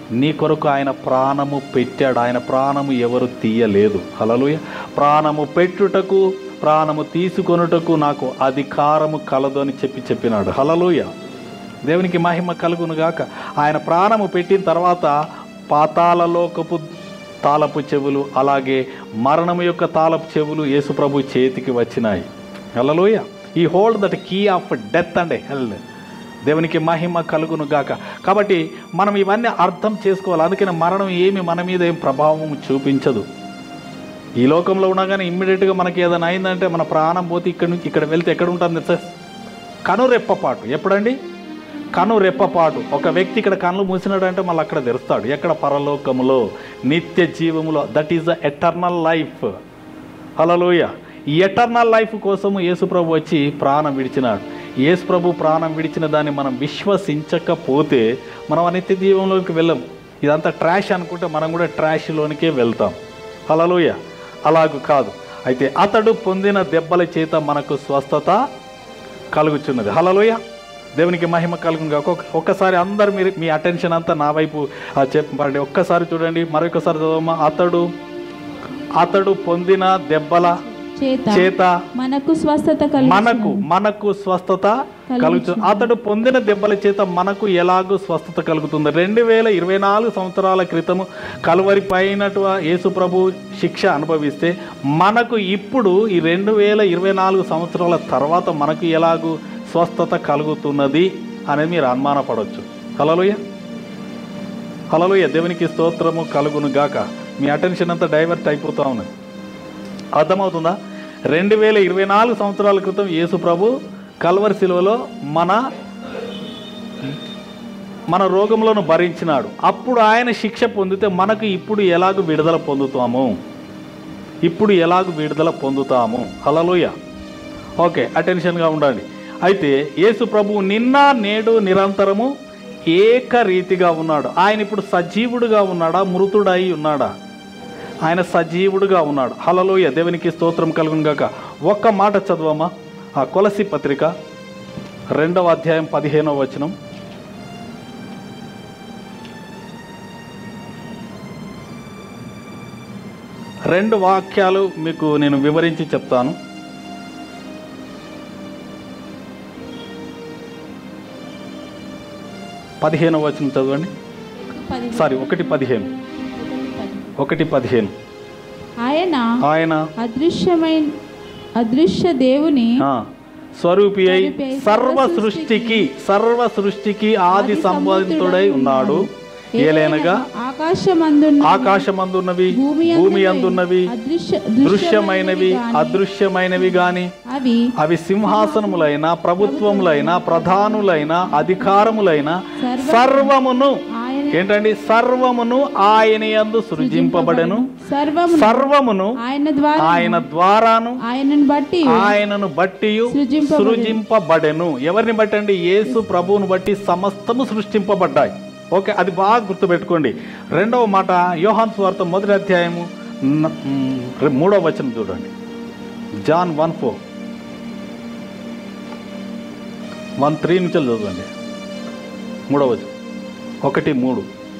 నీ కొరకు ఆయన ప్రాణము పెట్టాడు ఆయన ప్రాణము ఎవరు తీయలేదు హలలుయ ప్రాణము పెట్టుటకు ప్రాణము తీసుకొనుటకు నాకు అధికారము కలదు అని చెప్పి చెప్పినాడు హలలుయ దేవునికి మహిమ కలుగును గాక ఆయన ప్రాణము పెట్టిన తర్వాత పాతాళలోకపు తాళపు చెవులు అలాగే మరణము యొక్క తాళపు చెవులు యేసుప్రభు చేతికి వచ్చినాయి హల్లెలూయా he hold that key of death and hell దేవునికి మహిమ కలుగును గాక కాబట్టి మనం ఇవన్నీ అర్థం చేసుకోవాలి అందుకని మరణం ఏమి మన మీద ఏం ప్రభావం చూపించదు ఈ లోకంలో ఉన్నా కానీ ఇమ్మీడియట్గా మనకి ఏదైనా అయిందంటే మన ప్రాణం పోతే ఇక్కడ నుంచి ఇక్కడ వెళ్తే ఎక్కడ ఉంటుంది సార్ కనురెప్పపాటు ఎప్పుడండి కనురెప్పపాటు ఒక వ్యక్తి ఇక్కడ కళ్ళు మూసినాడంటే మళ్ళీ అక్కడ తెరుస్తాడు ఎక్కడ పరలోకములో నిత్య జీవములో that is the eternal life హలోయ ఈ ఎటర్నల్ లైఫ్ కోసము యేసుప్రభు వచ్చి ప్రాణం విడిచినాడు యేసుప్రభు ప్రాణం విడిచిన దాన్ని మనం విశ్వసించకపోతే మనం ఆ నిత్య జీవంలోకి వెళ్ళం ఇదంతా ట్రాష్ అనుకుంటే మనం కూడా ట్రాష్లోనికే వెళ్తాం హలోయ అలాగూ కాదు అయితే అతడు పొందిన దెబ్బల చేత మనకు స్వస్థత కలుగుచున్నది హలోయ దేవునికి మహిమ కలుగును కాక ఒక్క- ఒక్కసారి అందరు మీరు మీ అటెన్షన్ అంతా నా వైపు ఆ, చెప్పండి ఒక్కసారి చూడండి మరొకసారి చదవమ్మా అతడు అతడు పొందిన దెబ్బల చేత చేత మనకు స్వస్థత మనకు కలుగుచున్నది. మనకు స్వస్థత కలుగుతుంది కలుగుచున్నది. అతడు పొందిన దెబ్బల చేత మనకు ఎలాగూ స్వస్థత కలుగుతుంది రెండు వేల ఇరవై నాలుగు సంవత్సరాల క్రితము కలువరి పైనటు యేసు ప్రభు శిక్ష అనుభవిస్తే మనకు ఇప్పుడు ఈ రెండు వేల ఇరవై నాలుగు సంవత్సరాల తర్వాత మనకు ఎలాగూ స్వస్థత కలుగుతున్నది అనేది మీరు అనుమానపడవచ్చు హలోయ హలోయ దేవునికి స్తోత్రము కలుగును గాక మీ అటెన్షన్ అంతా డైవర్ట్ అయిపోతూ ఉన్నది అర్థమవుతుందా రెండు వేల ఇరవై నాలుగు సంవత్సరాల క్రితం యేసు ప్రభు కల్వరి శిలువలో మన మన రోగములను భరించినాడు అప్పుడు ఆయన శిక్ష పొందితే మనకు ఇప్పుడు ఎలాగ విడుదల పొందుతాము ఇప్పుడు ఎలాగ విడుదల పొందుతాము హలలోయ ఓకే అటెన్షన్గా ఉండండి అయితే యేసు ప్రభువు నిన్న నేడు నిరంతరము ఏకరీతిగా ఉన్నాడు ఆయన ఇప్పుడు సజీవుడుగా ఉన్నాడా మృతుడై ఉన్నాడా ఆయన సజీవుడుగా ఉన్నాడు హలలోయ దేవునికి స్తోత్రం కలుగును గాక ఒక్క మాట చదవమ్మా ఆ కొలసి పత్రిక రెండవ అధ్యాయం పదిహేనవ వచనం రెండు వాక్యాలు మీకు నేను వివరించి చెప్తాను పదిహేనవ వచనం చదవండి పది- సారీ ఒకటి పదిహేను ఒకటి పదిహేను ఆయన ఆయన అదృశ్యమైన అదృశ్య దేవుని ఆ, స్వరూపి అయి స్వరూపి అయి సర్వ సృష్టికి సర్వ సృష్టికి ఆది సంబంధుడై ఉన్నాడు ఏలైనగా ఆకాశమందున్న ఆకాశమందున్నవి భూమి భూమి అందున్నవి అదృశ్య దృశ్యమైనవి అదృశ్యమైనవి గాని అవి అవి సింహాసనములైన ప్రభుత్వములైన ప్రధానులైన అధికారములైన సర్వమును ఆయన ఏంటండి సర్వమును ఆయన యందు సృజింపబడెను సర్వము సర్వమును ఆయన ద్వారా ఆయన ద్వారాను ఆయనను బట్టి ఆయనను బట్టి సృజింపబడెను. సృజింపబడెను ఎవరిని బట్టి అండి యేసు ప్రభువును బట్టి సమస్తము సృష్టింపబడ్డాయి ఓకే అది బాగా గుర్తుపెట్టుకోండి రెండవ మాట యోహాన్ స్వార్థ మొదటి అధ్యాయము న- మ్, రె- మూడవ వచనం చూడండి John one four one three నుంచి చదవండి మూడవ వచనం ఒకటి మూడు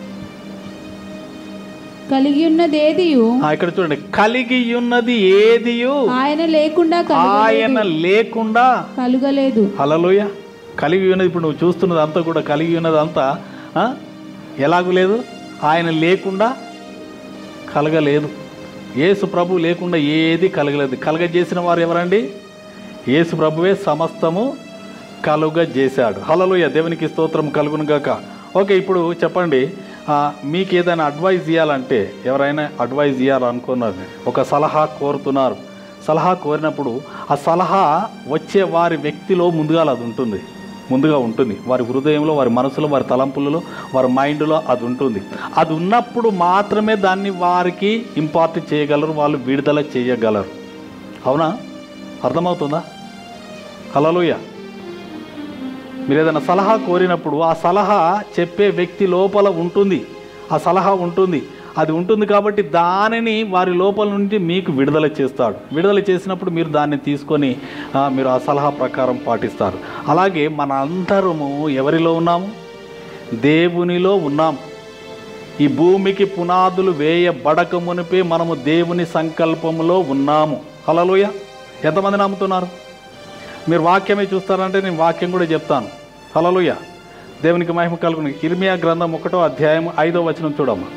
కలిగి ఉన్నది ఏదియు ఆ, ఇక్కడ చూడండి కలిగి ఉన్నది ఏదియు ఆయన లేకుండా ఆయన కలుగలేదు. లేకుండా కలుగలేదు హలలోయ కలిగి ఉన్నది ఇప్పుడు నువ్వు చూస్తున్నది అంతా కూడా కలిగి ఉన్నది అంతా ఆ? ఎలాగూ లేదు ఆయన లేకుండా కలగలేదు యేసు ప్రభు లేకుండా ఏది కలగలేదు కలగజేసిన వారు ఎవరండి యేసు ప్రభువే సమస్తము కలుగజేశాడు హలలోయ దేవునికి స్తోత్రం కలుగును గాక ఓకే ఇప్పుడు చెప్పండి ఆ, మీకు ఏదైనా అడ్వైజ్ ఇవ్వాలంటే ఎవరైనా అడ్వైజ్ ఇవ్వాలనుకున్నారు ఒక సలహా కోరుతున్నారు సలహా కోరినప్పుడు ఆ సలహా వచ్చే వారి వ్యక్తిలో ముందుగా అది ఉంటుంది ముందుగా ఉంటుంది వారి హృదయంలో వారి మనసులో వారి తలంపులలో వారి మైండ్లో అది ఉంటుంది అది ఉన్నప్పుడు మాత్రమే దాన్ని వారికి ఇంపార్ట్ చేయగలరు వాళ్ళు విడుదల చేయగలరు అవునా అర్థమవుతుందా హలోయ మీరు ఏదైనా సలహా కోరినప్పుడు ఆ సలహా చెప్పే వ్యక్తి లోపల ఉంటుంది ఆ సలహా ఉంటుంది అది ఉంటుంది కాబట్టి దానిని వారి లోపల నుండి మీకు విడుదల చేస్తాడు విడుదల చేసినప్పుడు మీరు దాన్ని తీసుకొని ఆ, మీరు ఆ సలహా ప్రకారం పాటిస్తారు అలాగే మన అందరము ఎవరిలో ఉన్నాము దేవునిలో ఉన్నాం ఈ భూమికి పునాదులు వేయబడక మునిపే మనము దేవుని సంకల్పంలో ఉన్నాము హలలుయ ఎంతమంది నమ్ముతున్నారు మీరు వాక్యమే చూస్తారంటే నేను వాక్యం కూడా చెప్తాను హలలుయ దేవునికి మహిమ కలుగుని ఇర్మియా గ్రంథం ఒకటో అధ్యాయం ఐదో వచనం చూడమ్మా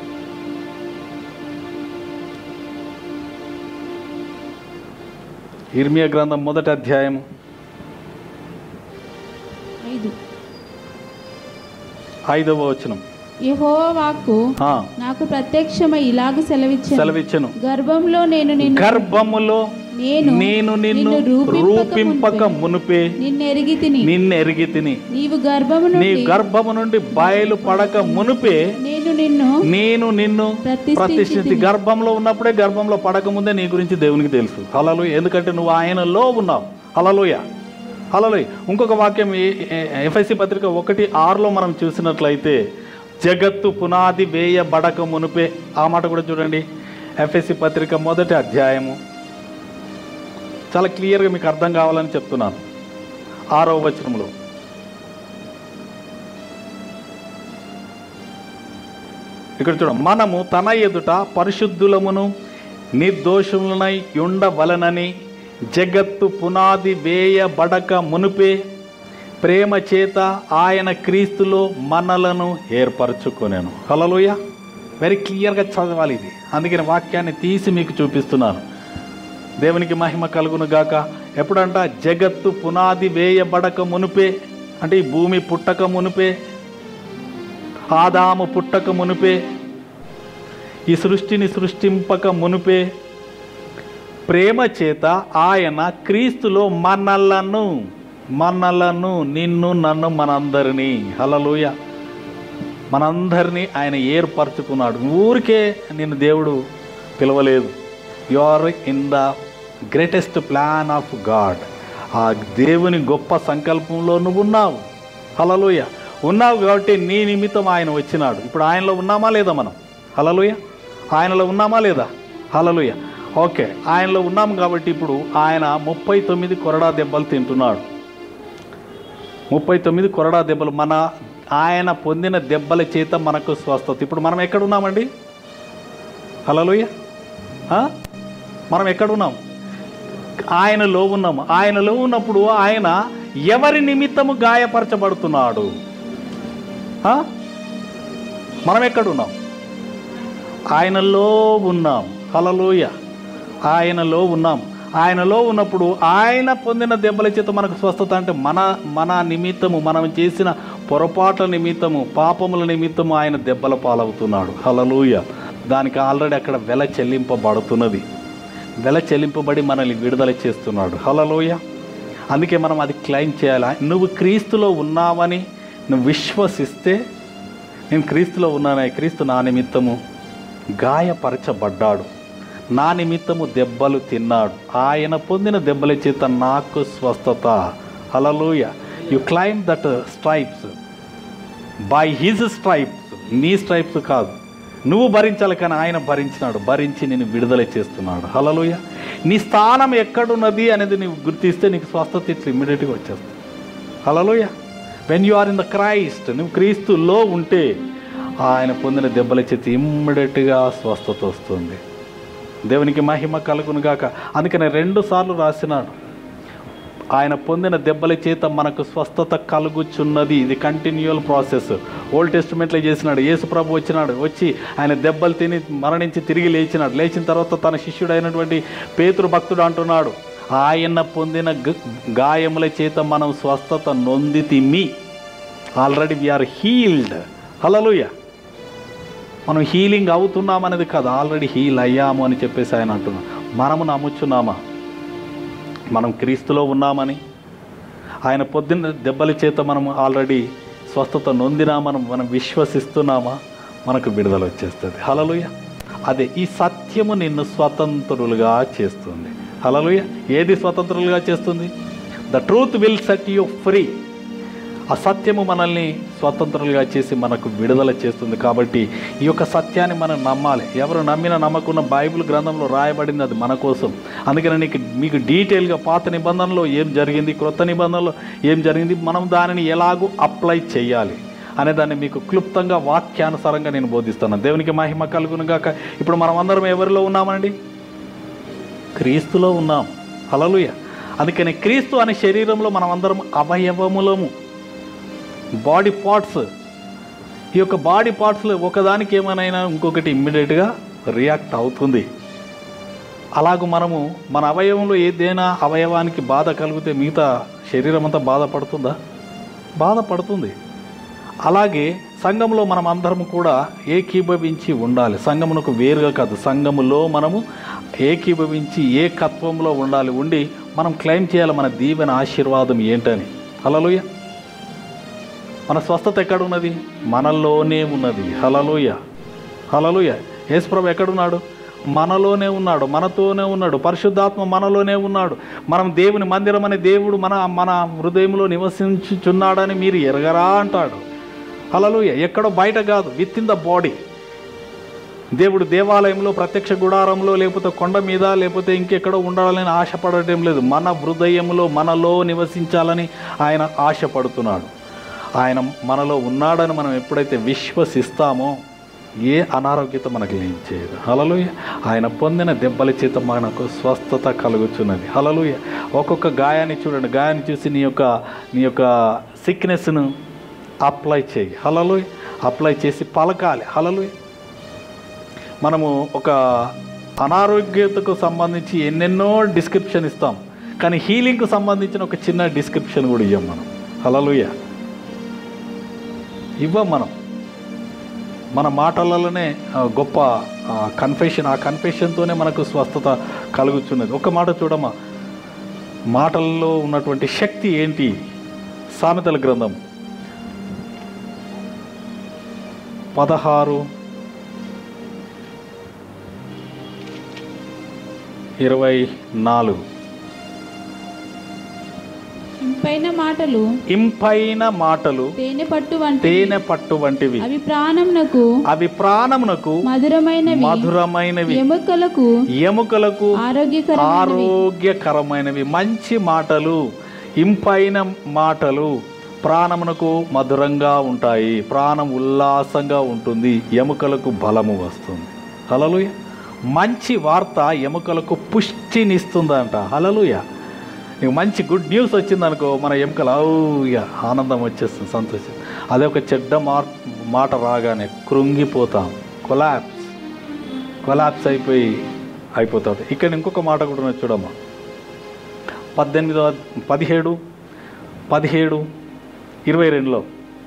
ఇర్మియా గ్రంథం మొదటి అధ్యాయం ఐదు ఐదవ వచనం యెహోవా వాక్కు ఆ, నాకు ప్రత్యక్షమై ఇలాగ సెలవిచ్చాను సెలవిచ్చెను గర్భంలో నేను నిన్ను గర్భములో నేను నేను నిన్ను నిన్ను రూపింపక రూపింపక మునుపే నిన్నెరిగి తిని నిన్ను ఎరిగి తిని నీవు గర్భము నీ నుండి గర్భము నుండి బయలు పడక మునుపే నేను నిన్ను నేను నిన్ను ప్రతిష్ఠించి ప్రతిష్ఠించి గర్భంలో ఉన్నప్పుడే గర్భంలో పడక ముందే నీ గురించి దేవునికి తెలుసు హలలు ఎందుకంటే నువ్వు ఆయనలో ఉన్నావు హలలోయ హలలోయ ఇంకొక వాక్యం ఎఫ్ఐసి పత్రిక ఒకటి ఆరులో మనం చూసినట్లయితే జగత్తు పునాది వేయబడక మునుపే ఆ మాట కూడా చూడండి ఎఫ్ఎస్సి పత్రిక మొదటి అధ్యాయము చాలా క్లియర్గా మీకు అర్థం కావాలని చెప్తున్నాను ఆరో వచనంలో ఇక్కడ చూడ మనము తన ఎదుట పరిశుద్ధులమును నిర్దోషములనై ఉండవలనని జగత్తు పునాది వేయబడక మునుపే ప్రేమ చేత ఆయన క్రీస్తులో మనలను ఏర్పరచుకొనేను హలలుయ వెరీ క్లియర్గా చదవాలి ఇది అందుకని వాక్యాన్ని తీసి మీకు చూపిస్తున్నాను దేవునికి మహిమ కలుగును గాక ఎప్పుడంట జగత్తు పునాది వేయబడక మునుపే అంటే ఈ భూమి పుట్టక మునుపే ఆదాము పుట్టక మునుపే ఈ సృష్టిని సృష్టింపక మునుపే ప్రేమ చేత ఆయన క్రీస్తులో మనలను మనలను నిన్ను నన్ను మనందరినీ హలలుయ మనందరినీ ఆయన ఏర్పరచుకున్నాడు ఊరికే నిన్ను దేవుడు పిలవలేదు you are in the greatest plan of God ఆ దేవుని గొప్ప సంకల్పంలో నువ్వు ఉన్నావు హలలుయ ఉన్నావు కాబట్టి నీ నిమిత్తం ఆయన వచ్చినాడు ఇప్పుడు ఆయనలో ఉన్నామా లేదా మనం హలలుయ ఆయనలో ఉన్నామా లేదా హలలుయ ఓకే ఆయనలో ఉన్నాం కాబట్టి ఇప్పుడు ఆయన ముప్పై తొమ్మిది కొరడా దెబ్బలు తింటున్నాడు ముప్పై తొమ్మిది కొరడా దెబ్బలు మన ఆయన పొందిన దెబ్బల చేత మనకు స్వస్థత ఇప్పుడు మనం ఎక్కడ ఉన్నామండి హలోయ మనం ఎక్కడ ఉన్నాం ఆయనలో ఉన్నాము ఆయనలో ఉన్నప్పుడు ఆయన ఎవరి నిమిత్తము గాయపరచబడుతున్నాడు ఆ? మనం ఎక్కడ ఉన్నాం ఆయనలో ఉన్నాం హలలోయ ఆయనలో ఉన్నాం ఆయనలో ఉన్నప్పుడు ఆయన పొందిన దెబ్బల చేత మనకు స్వస్థత అంటే మన మన నిమిత్తము మనం చేసిన పొరపాట్ల నిమిత్తము పాపముల నిమిత్తము ఆయన దెబ్బల పాలవుతున్నాడు హలలోయ దానికి ఆల్రెడీ అక్కడ వెల చెల్లింపబడుతున్నది వెల చెల్లింపబడి మనల్ని విడుదల చేస్తున్నాడు హలలోయ అందుకే మనం అది క్లైమ్ చేయాలి నువ్వు క్రీస్తులో ఉన్నావని నువ్వు విశ్వసిస్తే నేను క్రీస్తులో ఉన్నానే క్రీస్తు నా నిమిత్తము గాయపరచబడ్డాడు నా నిమిత్తము దెబ్బలు తిన్నాడు ఆయన పొందిన దెబ్బల చేత నాకు స్వస్థత హలలోయ you claim that stripes by his stripes నీ స్ట్రైప్స్ కాదు నువ్వు భరించాలి కానీ ఆయన భరించినాడు భరించి నేను విడుదల చేస్తున్నాడు హలలోయ నీ స్థానం ఎక్కడున్నది అనేది నీవు గుర్తిస్తే నీకు స్వస్థత ఇట్లా ఇమ్మీడియట్గా వచ్చేస్తుంది హలలోయ when you are in the Christ నువ్వు క్రీస్తులో ఉంటే ఆయన పొందిన దెబ్బల చేతి ఇమ్మీడియట్గా స్వస్థత వస్తుంది దేవునికి మహిమ కలుగును గాక అందుకని రెండు సార్లు రాసినాడు ఆయన పొందిన దెబ్బల చేత మనకు స్వస్థత కలుగుచున్నది ఇది కంటిన్యూయల్ ప్రాసెస్ ఓల్డ్ టెస్టిమెంట్లో చేసినాడు యేసు ప్రభు వచ్చినాడు వచ్చి ఆయన దెబ్బలు తిని మరణించి తిరిగి లేచినాడు లేచిన తర్వాత తన శిష్యుడైనటువంటి పేతురు భక్తుడు అంటున్నాడు ఆయన పొందిన గ- గాయముల చేత మనం స్వస్థత నొందితిమి ఆల్రెడీ వీఆర్ హీల్డ్ హలలుయ మనం హీలింగ్ అవుతున్నామనేది కాదు ఆల్రెడీ హీల్ అయ్యాము అని చెప్పేసి ఆయన అంటున్నాం మనము నమ్ముచున్నామా మనం క్రీస్తులో ఉన్నామని ఆయన పొద్దున్న దెబ్బల చేత మనం ఆల్రెడీ స్వస్థత నొందినామని మనం విశ్వసిస్తున్నామా మనకు విడుదల వచ్చేస్తుంది హలలుయ అదే ఈ సత్యము నిన్ను స్వతంత్రులుగా చేస్తుంది హలలుయ ఏది స్వతంత్రులుగా చేస్తుంది the truth will set you free అసత్యము మనల్ని స్వతంత్రులుగా చేసి మనకు విడుదల చేస్తుంది కాబట్టి ఈ యొక్క సత్యాన్ని మనం నమ్మాలి ఎవరు నమ్మిన నమ్మకున్న బైబిల్ గ్రంథంలో రాయబడింది అది మన కోసం అందుకని నీకు మీకు డీటెయిల్గా పాత నిబంధనలో ఏం జరిగింది క్రొత్త నిబంధనలో ఏం జరిగింది మనం దానిని ఎలాగూ అప్లై చేయాలి అనే దాన్ని మీకు క్లుప్తంగా వాక్యానుసారంగా నేను బోధిస్తున్నాను దేవునికి మహిమ కలుగును గాక ఇప్పుడు మనం అందరం ఎవరిలో ఉన్నామండి క్రీస్తులో ఉన్నాం హలలుయ అందుకని క్రీస్తు అనే శరీరంలో మనం అందరం అవయవములము బాడీ పార్ట్స్ ఈ యొక్క బాడీ పార్ట్స్లో ఒకదానికి ఏమైనా ఇంకొకటి ఇమ్మీడియట్గా రియాక్ట్ అవుతుంది అలాగూ మనము మన అవయవంలో ఏదైనా అవయవానికి బాధ కలిగితే మిగతా శరీరం అంతా బాధపడుతుందా బాధపడుతుంది అలాగే సంఘంలో మనం అందరం కూడా ఏకీభవించి ఉండాలి సంఘమునకు వేరుగా కాదు సంఘములో మనము ఏకీభవించి ఏకత్వంలో ఉండాలి ఉండి మనం క్లెయిమ్ చేయాలి మన దీవెన ఆశీర్వాదం ఏంటని హలలుయ మన స్వస్థత ఎక్కడున్నది మనలోనే ఉన్నది హలలుయ హలలుయ యేసుప్రభు ఎక్కడున్నాడు మనలోనే ఉన్నాడు మనతోనే ఉన్నాడు పరిశుద్ధాత్మ మనలోనే ఉన్నాడు మనం దేవుని మందిరం అనే దేవుడు మన మన హృదయంలో నివసించుచున్నాడని మీరు ఎరగరా అంటాడు హలలుయ ఎక్కడో బయట కాదు విత్ ఇన్ ద బాడీ దేవుడు దేవాలయంలో ప్రత్యక్ష గుడారంలో లేకపోతే కొండ మీద లేకపోతే ఇంకెక్కడో ఉండాలని ఆశపడటం లేదు మన హృదయంలో మనలో నివసించాలని ఆయన ఆశపడుతున్నాడు ఆయన మనలో ఉన్నాడని మనం ఎప్పుడైతే విశ్వసిస్తామో ఏ అనారోగ్యత మనకు ఏం చేయదు హలలుయ ఆయన పొందిన దెబ్బల చేత మనకు స్వస్థత కలుగుతున్నది హలలుయ ఒక్కొక్క గాయాన్ని చూడండి గాయాన్ని చూసి నీ యొక్క నీ యొక్క సిక్నెస్ను అప్లై చేయి హలలుయ అప్లై చేసి పలకాలి హలలుయ మనము ఒక అనారోగ్యతకు సంబంధించి ఎన్నెన్నో డిస్క్రిప్షన్ ఇస్తాం కానీ హీలింగ్కు సంబంధించిన ఒక చిన్న డిస్క్రిప్షన్ కూడా ఇవ్వం మనం హలలుయ ఇవ్వం మనం మన మాటలలోనే ఆ, గొప్ప కన్ఫెషన్ ఆ కన్ఫెషన్తోనే మనకు స్వస్థత కలుగుతున్నది ఒక మాట చూడమ్మా మాటల్లో ఉన్నటువంటి శక్తి ఏంటి సామెతల గ్రంథం పదహారు ఇరవై నాలుగు ఇంపైన మాటలు ఇంపైన మాటలు తేనె పట్టు వంటి తేనె పట్టు వంటివి అవి ప్రాణమునకు అవి ప్రాణమునకు మధురమైనవి మధురమైనవి ఎముకలకు ఎముకలకు ఆరోగ్యకరమైనవి ఆరోగ్యకరమైనవి మంచి మాటలు ఇంపైన మాటలు ప్రాణమునకు మధురంగా ఉంటాయి ప్రాణం ఉల్లాసంగా ఉంటుంది ఎముకలకు బలము వస్తుంది హలలుయ మంచి వార్త ఎముకలకు పుష్టినిస్తుందంట హలలుయ నీకు మంచి గుడ్ న్యూస్ వచ్చిందనుకో మన ఎముకలు అవుయ ఆనందం వచ్చేస్తుంది సంతోషం అదే ఒక చెడ్డ మార్ మాట రాగానే కృంగిపోతాం కొలాప్స్ కొలాప్స్ అయిపోయి అయిపోతుంది ఇక్కడ ఇంకొక మాట కూడా ఉన్నది చూడమ్మా పద్దెనిమిదవ పదిహేడు పదిహేడు ఇరవై రెండులో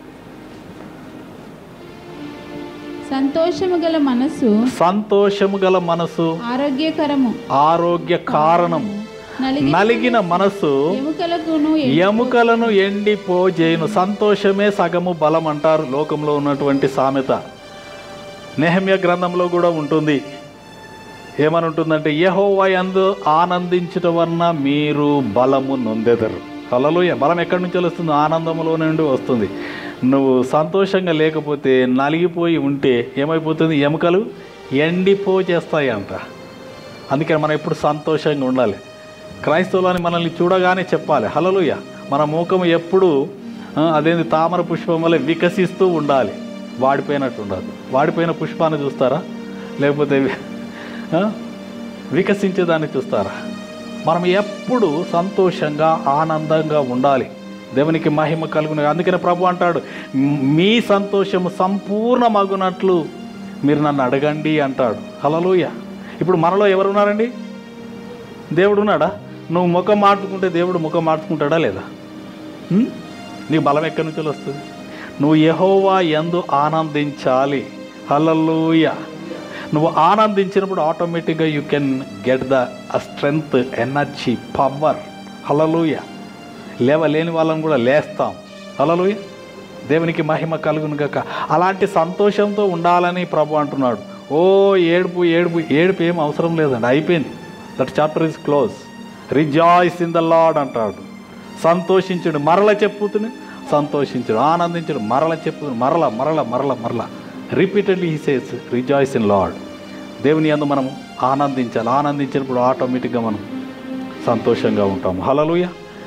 సంతోషము గల మనస్సు సంతోషము గల మనసు ఆరోగ్యకరము ఆరోగ్య కారణం నలిగి నలిగిన మనసు ఎముకలకును ఎముకలను ఎండిపోజేయును సంతోషమే సగము బలం అంటారు లోకంలో ఉన్నటువంటి సామెత నెహమ్య గ్రంథంలో కూడా ఉంటుంది ఏమని ఉంటుందంటే యెహోవా యందు ఆనందించుట వలన మీరు బలము నొందెదరు హల్లెలూయా బలం ఎక్కడి నుంచి వస్తుంది ఆనందంలో నుండి వస్తుంది నువ్వు సంతోషంగా లేకపోతే నలిగిపోయి ఉంటే ఏమైపోతుంది ఎముకలు ఎండిపోచేస్తాయి అంట అందుకని మనం ఎప్పుడు సంతోషంగా ఉండాలి క్రైస్తవులని మనల్ని చూడగానే చెప్పాలి హలలుయ మన ముఖం ఎప్పుడు ఆ, అదేంది తామర పుష్పం వల్ల వికసిస్తూ ఉండాలి వాడిపోయినట్టు ఉండదు వాడిపోయిన పుష్పాన్ని చూస్తారా లేకపోతే వి- ఆ, వికసించేదాన్ని చూస్తారా మనం ఎప్పుడు సంతోషంగా ఆనందంగా ఉండాలి దేవునికి మహిమ కలుగున అందుకనే ప్రభు అంటాడు "మ్- మీ సంతోషము సంపూర్ణమగునట్లు మీరు నన్ను అడగండి అంటాడు హలలుయ ఇప్పుడు మనలో ఎవరున్నారండి దేవుడు ఉన్నాడా నువ్వు ముఖం మార్చుకుంటే దేవుడు ముఖం మార్చుకుంటాడా లేదా ఉం? నీకు బలం ఎక్కడి నుంచి వస్తుంది నువ్వు యహోవా ఎందు ఆనందించాలి హల్లెలూయ నువ్వు ఆనందించినప్పుడు ఆటోమేటిక్గా you can get the strength energy power హలలుయ లేవలేని వాళ్ళని కూడా లేస్తాం హలలుయ దేవునికి మహిమ కలుగును గాక అలాంటి సంతోషంతో ఉండాలని ప్రభు అంటున్నాడు ఓ ఏడుపు ఏడుపు ఏడుపు ఏం అవసరం లేదండి అయిపోయింది that chapter is close rejoice in the Lord అంటాడు సంతోషించుడు మరల చెప్పుతుని సంతోషించుడు ఆనందించుడు మరల చెప్పుతుని మరల మరల మరల మరల repeatedly he says rejoice in Lord దేవుని అందు మనం ఆనందించాలి ఆనందించినప్పుడు ఆటోమేటిక్గా మనం సంతోషంగా ఉంటాము హలలుయ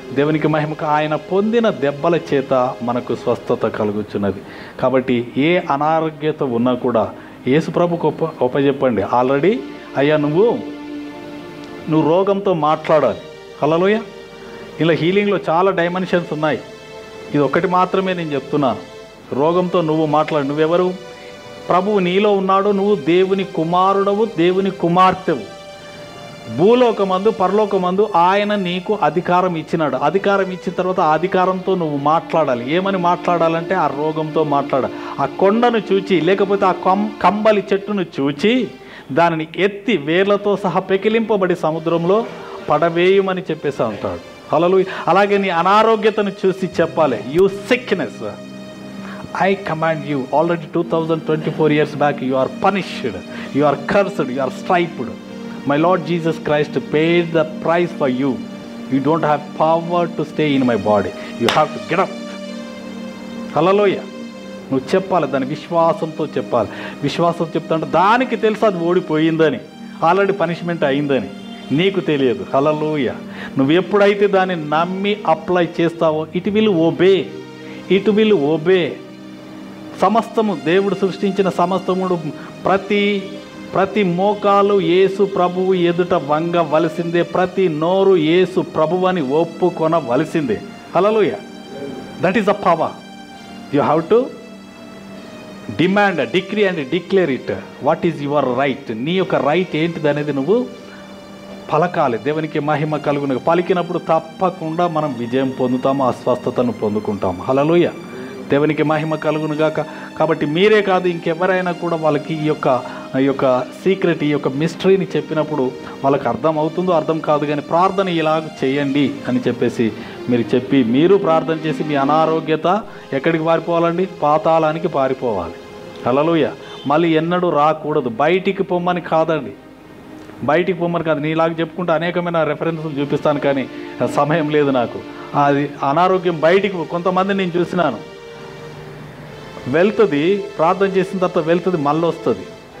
దేవునికి మహిమకు ఆయన పొందిన దెబ్బల చేత మనకు స్వస్థత కలుగుచున్నది కాబట్టి ఏ అనారోగ్యత ఉన్నా కూడా యేసు ప్రభుకు ఒప్ప ఒప్పచెప్పండి ఆల్రెడీ అయ్యా నువ్వు నువ్వు రోగంతో మాట్లాడాలి హలోయ ఇలా హీలింగ్లో చాలా డైమెన్షన్స్ ఉన్నాయి ఇది ఒకటి మాత్రమే నేను చెప్తున్నాను రోగంతో నువ్వు మాట్లాడు నువ్వెవరు ప్రభువు నీలో ఉన్నాడు నువ్వు దేవుని కుమారుడవు దేవుని కుమార్తెవు భూలోకమందు పరలోకమందు ఆయన నీకు అధికారం ఇచ్చినాడు అధికారం ఇచ్చిన తర్వాత ఆ అధికారంతో నువ్వు మాట్లాడాలి ఏమని మాట్లాడాలంటే ఆ రోగంతో మాట్లాడాలి ఆ కొండను చూచి లేకపోతే ఆ కం కంబలి చెట్టును చూచి దానిని ఎత్తి వేర్లతో సహా పెకిలింపబడి సముద్రంలో పడవేయమని చెప్పేసి అంటాడు అలలు అలాగే నీ అనారోగ్యతను చూసి చెప్పాలి you sickness I command you already two thousand twenty four years back you are punished you are cursed you are striped my Lord Jesus Christ paid the price for you you don't have power to stay in my body you have to get up హలలోయ నువ్వు చెప్పాలి దాని విశ్వాసంతో చెప్పాలి విశ్వాసం చెప్తాంటే దానికి తెలుసు అది ఓడిపోయిందని ఆల్రెడీ పనిష్మెంట్ అయిందని నీకు తెలియదు హలలోయ నువ్వు ఎప్పుడైతే దాన్ని నమ్మి అప్లై చేస్తావో it will obey it will obey సమస్తము దేవుడు సృష్టించిన సమస్తముడు ప్రతి ప్రతి మోకాలు యేసు ప్రభువు ఎదుట వంగవలసిందే ప్రతి నోరు యేసు ప్రభువు అని ఒప్పుకొనవలసిందే హలలుయ that is a power you have to demand decree and declare it what is your right నీ యొక్క రైట్ ఏంటిది అనేది నువ్వు పలకాలి దేవునికి మహిమ కలుగును పలికినప్పుడు తప్పకుండా మనం విజయం పొందుతాము ఆ స్వస్థతను పొందుకుంటాం హలలుయ దేవునికి మహిమ కలుగును గాక కాబట్టి మీరే కాదు ఇంకెవరైనా కూడా వాళ్ళకి ఈ యొక్క ఈ యొక్క సీక్రెట్ ఈ యొక్క మిస్టరీని చెప్పినప్పుడు వాళ్ళకి అర్థం అవుతుందో అర్థం కాదు కానీ ప్రార్థన ఇలాగ చేయండి అని చెప్పేసి మీరు చెప్పి మీరు ప్రార్థన చేసి మీ అనారోగ్యత ఎక్కడికి పారిపోవాలండి పాతాళానికి పారిపోవాలి హలలుయ మళ్ళీ ఎన్నడూ రాకూడదు బయటికి పొమ్మని కాదండి బయటికి పొమ్మని కాదు నీలాగా చెప్పుకుంటే అనేకమైన రెఫరెన్స్లు చూపిస్తాను కానీ సమయం లేదు నాకు అది అనారోగ్యం బయటికి కొంతమంది నేను చూసినాను వెళ్తుంది ప్రార్థన చేసిన తర్వాత వెళ్తుంది మళ్ళీ వస్తుంది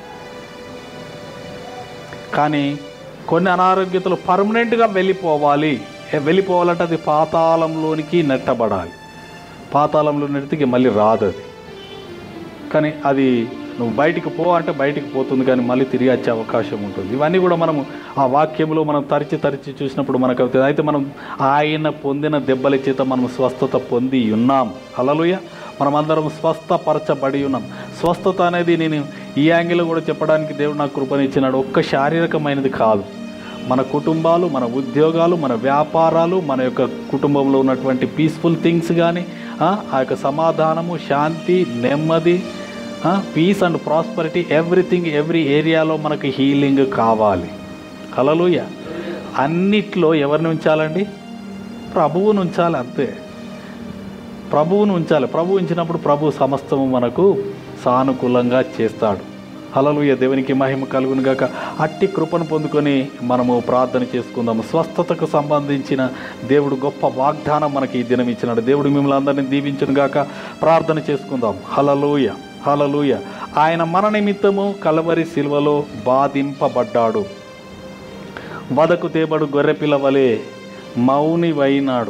కానీ కొన్ని అనారోగ్యతలు పర్మనెంట్గా వెళ్ళిపోవాలి ఏ వెళ్ళిపోవాలంటే అది పాతాళంలోనికి నెట్టబడాలి పాతాళంలో నెడితే మళ్ళీ రాదు అది కానీ అది నువ్వు బయటికి పో అంటే బయటికి పోతుంది కానీ మళ్ళీ తిరిగి వచ్చే అవకాశం ఉంటుంది ఇవన్నీ కూడా మనము ఆ వాక్యంలో మనం తరిచి తరిచి చూసినప్పుడు మనకు అవుతుంది అయితే మనం ఆయన పొందిన దెబ్బల చేత మనం స్వస్థత పొంది ఉన్నాం హలలుయ మనమందరం స్వస్థపరచబడి ఉన్నాం స్వస్థత అనేది నేను ఈ యాంగిల్లో కూడా చెప్పడానికి దేవుడు నాకు కృపనిచ్చినాడు ఒక్క శారీరకమైనది కాదు మన కుటుంబాలు మన ఉద్యోగాలు మన వ్యాపారాలు మన యొక్క కుటుంబంలో ఉన్నటువంటి పీస్ఫుల్ థింగ్స్ కానీ ఆ యొక్క సమాధానము శాంతి నెమ్మది peace and prosperity everything every ఏరియాలో మనకి హీలింగ్ కావాలి హలలుయ అన్నిట్లో ఎవరిని ఉంచాలండి ప్రభువును ఉంచాలి అంతే ప్రభువును ఉంచాలి ప్రభు ఉంచినప్పుడు ప్రభు సమస్తము మనకు సానుకూలంగా చేస్తాడు హలలుయ దేవునికి మహిమ కలుగును గాక అట్టి కృపను పొందుకొని మనము ప్రార్థన చేసుకుందాము స్వస్థతకు సంబంధించిన దేవుడు గొప్ప వాగ్దానం మనకి ఈ దినం ఇచ్చినాడు దేవుడు మిమ్మల్ని అందరినీ దీవించును గాక ప్రార్థన చేసుకుందాం హలలుయ హలలుయ ఆయన మన నిమిత్తము కలవరి శిల్వలో బాధింపబడ్డాడు వదకు తేబడు గొర్రెపిల్ల వలె మౌనివైనాడు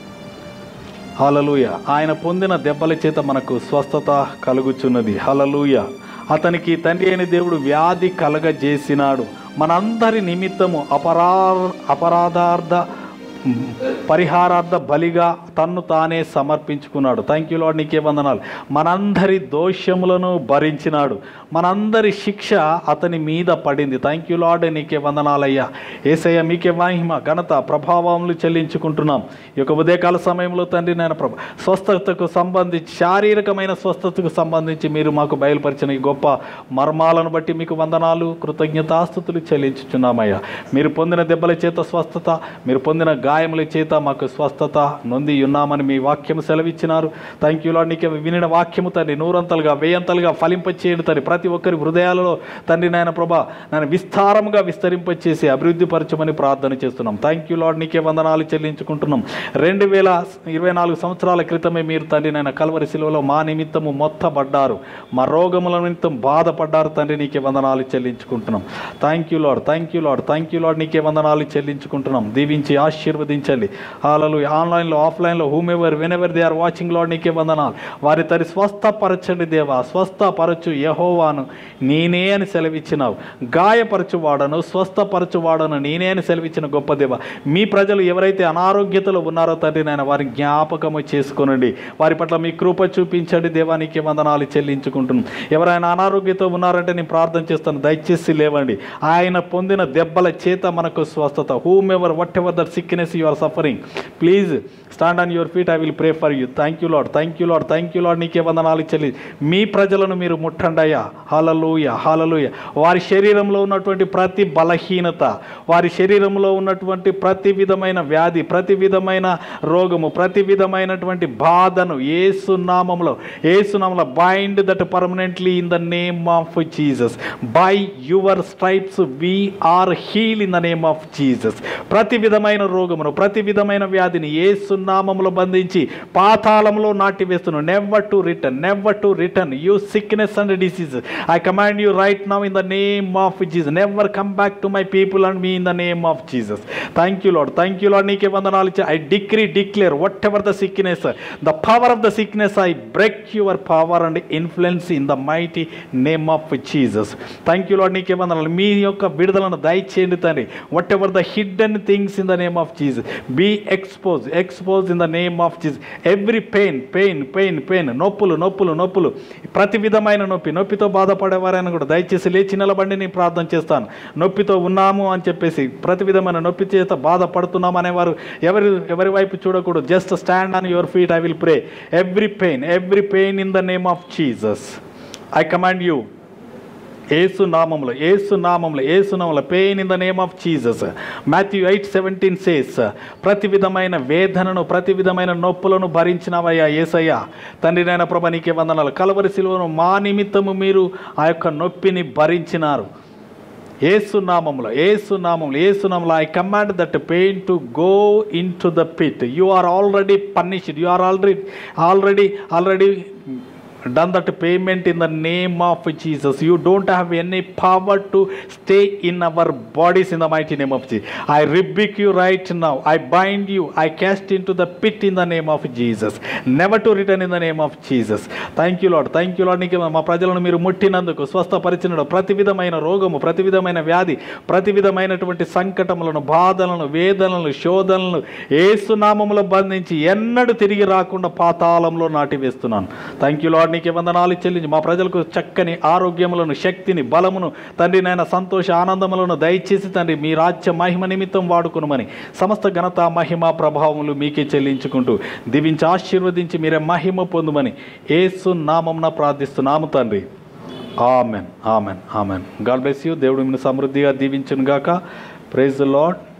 హలలుయ ఆయన పొందిన దెబ్బల చేత మనకు స్వస్థత కలుగుచున్నది హలలుయ అతనికి తండ్రి అయిన దేవుడు వ్యాధి కలగజేసినాడు మనందరి నిమిత్తము అపరా అపరాధార్థ పరిహారార్థ బలిగా తన్ను తానే సమర్పించుకున్నాడు థ్యాంక్ యూ లాడ్ నీకే వందనాలు మనందరి దోషములను భరించినాడు మనందరి శిక్ష అతని మీద పడింది థ్యాంక్ యూ లాడ్ నీకే వందనాలయ్యా ఏసయ్య మీకే మహిమ ఘనత ప్రభావములు చెల్లించుకుంటున్నాం ఈ యొక్క ఉదయకాల సమయంలో తండ్రి నేను ప్రభ స్వస్థతకు సంబంధించి శారీరకమైన స్వస్థతకు సంబంధించి మీరు మాకు బయలుపరిచిన ఈ గొప్ప మర్మాలను బట్టి మీకు వందనాలు కృతజ్ఞతాస్థుతులు చెల్లించుచున్నామయ్యా మీరు పొందిన దెబ్బల చేత స్వస్థత మీరు పొందిన గాయముల చేత మాకు స్వస్థత నొంది ఉన్నామని మీ వాక్యం సెలవిచ్చినారు థ్యాంక్ యూ లాడ్ నీకే వినిన వాక్యము తండ్రి నూరంతలుగా వేయంతలుగా ఫలింపచేయండి తండ్రి ప్రతి ఒక్కరి హృదయాలలో తండ్రి నాయన ప్రభా నేను విస్తారముగా విస్తరింపచేసి అభివృద్ధి పరచమని ప్రార్థన చేస్తున్నాం థ్యాంక్ యూ లాడ్ నీకే వందనాలు చెల్లించుకుంటున్నాం రెండు వేల ఇరవై నాలుగు సంవత్సరాల క్రితమే మీరు తండ్రి నాయన కలవరి శిలువలో మా నిమిత్తము మొత్తబడ్డారు మా రోగముల నిమిత్తం బాధపడ్డారు తండ్రి నీకే వందనాలు చెల్లించుకుంటున్నాం thank you Lord thank you Lord thank you Lord నీకే వందనాలు చెల్లించుకుంటున్నాం దీవించి ఆశీర్వ ఆశీర్వదించండి హాలలు ఆన్లైన్లో ఆఫ్లైన్లో whomever whenever they are watching Lord నీకే వందనాలు వారి తరి స్వస్థపరచండి దేవా స్వస్థపరచు యహోవాను నేనే అని సెలవిచ్చినావు గాయపరచు వాడను స్వస్థపరచు వాడను నేనే అని సెలవిచ్చిన గొప్ప దేవ మీ ప్రజలు ఎవరైతే అనారోగ్యతలో ఉన్నారో తండ్రి నాయన వారిని జ్ఞాపకము చేసుకొనండి వారి పట్ల మీ కృప చూపించండి దేవానికి వందనాలు చెల్లించుకుంటున్నాం ఎవరైనా అనారోగ్యతో ఉన్నారంటే నేను ప్రార్థన చేస్తాను దయచేసి లేవండి ఆయన పొందిన దెబ్బల చేత మనకు స్వస్థత whomever whatever that sickness you are suffering please stand on your feet I will pray for you thank you Lord thank you Lord thank you Lord నీకే వందనాలు చెల్లి మీ ప్రజలను మీరు ముట్టండి అయ్యా హాలలుయ హాలలుయ వారి శరీరంలో ఉన్నటువంటి ప్రతి బలహీనత వారి శరీరంలో ఉన్నటువంటి ప్రతి విధమైన వ్యాధి ప్రతి విధమైన రోగము ప్రతి విధమైనటువంటి బాధను ఏసునామంలో ఏసునామంలో bind that permanently in the name of Jesus by your stripes we are heal in the name of Jesus ప్రతి విధమైన రోగమును ప్రతి విధమైన వ్యాధిని ఏసునామంలో బంధించి పాతాళంలో నాటి వేస్తున్నాను never to return never to return you sickness and disease I command you right now in the name of Jesus never come back to my people and me in the name of Jesus thank you Lord thank you Lord నీకే వందనాలు I decree declare whatever the sickness the power of the sickness I break your power and influence in the mighty name of Jesus thank you Lord నీకే వందనాలు మీ యొక్క విడుదలను దయచేయండి తండ్రి whatever the hidden things in the name of Jesus be expose expose in the name of Jesus every pain pain pain pain నొప్పులు నొప్పులు నొప్పులు ప్రతి విధమైన నొప్పి నొప్పితో బాధపడేవారైనా కూడా దయచేసి లేచి నిలబండి నేను ప్రార్థన చేస్తాను నొప్పితో ఉన్నాము అని చెప్పేసి ప్రతి విధమైన నొప్పి చేత బాధపడుతున్నాం అనేవారు ఎవరి ఎవరి వైపు చూడకూడదు just stand on your feet I will pray every pain every pain in the name of Jesus I command you Yesu నామంలో ఏసు నామంలో ఏసు నామంలో pain in the name of Jesus Matthew eight seventeen says ప్రతి విధమైన వేదనను ప్రతి విధమైన నొప్పులను భరించినవయ్యా ఏసయ్యా తండ్రి నాయన ప్రభ నీకే వందనాలు కలవరి సిలువను మా నిమిత్తము మీరు ఆ యొక్క నొప్పిని భరించినారు ఏసు నామంలో ఏసు నామంలో ఏసు నామంలో I command that pain to go into the pit you are already punished you are already already already done that payment in the name of Jesus. You don't have any power to stay in our bodies in the mighty name of Jesus. I rebuke you right now. I bind you. I cast into the pit in the name of Jesus. Never to return in the name of Jesus. Thank you Lord thank you Lord నీకు మా ప్రజలను మీరు ముట్టినందుకు స్వస్థపరిచినడు ప్రతి విధమైన రోగము ప్రతి విధమైన వ్యాధి ప్రతి విధమైనటువంటి సంకటములను బాధలను వేదనలను శోధనలను ఏసునామములో బంధించి ఎన్నడూ తిరిగి రాకుండా పాతాళంలో నాటివేస్తున్నాను థ్యాంక్ యూ లాడ్ నీకే వందనాలు చెల్లించి మా ప్రజలకు చక్కని ఆరోగ్యములను శక్తిని బలమును తండ్రి నాయన సంతోష ఆనందములను దయచేసి తండ్రి మీ రాజ్య మహిమ నిమిత్తం వాడుకునమని సమస్త ఘనత మహిమ ప్రభావములు మీకే చెల్లించుకుంటూ దీవించి ఆశీర్వదించి మీరే మహిమ పొందుమని ఏసు నామంన ప్రార్థిస్తున్నాము తండ్రి ఆమెన్ ఆమెన్ ఆమెన్ గాడ్ బ్లెస్ యూ దేవుడు మిమ్మల్ని సమృద్ధిగా దీవించును గాక ప్రైజ్ లాడ్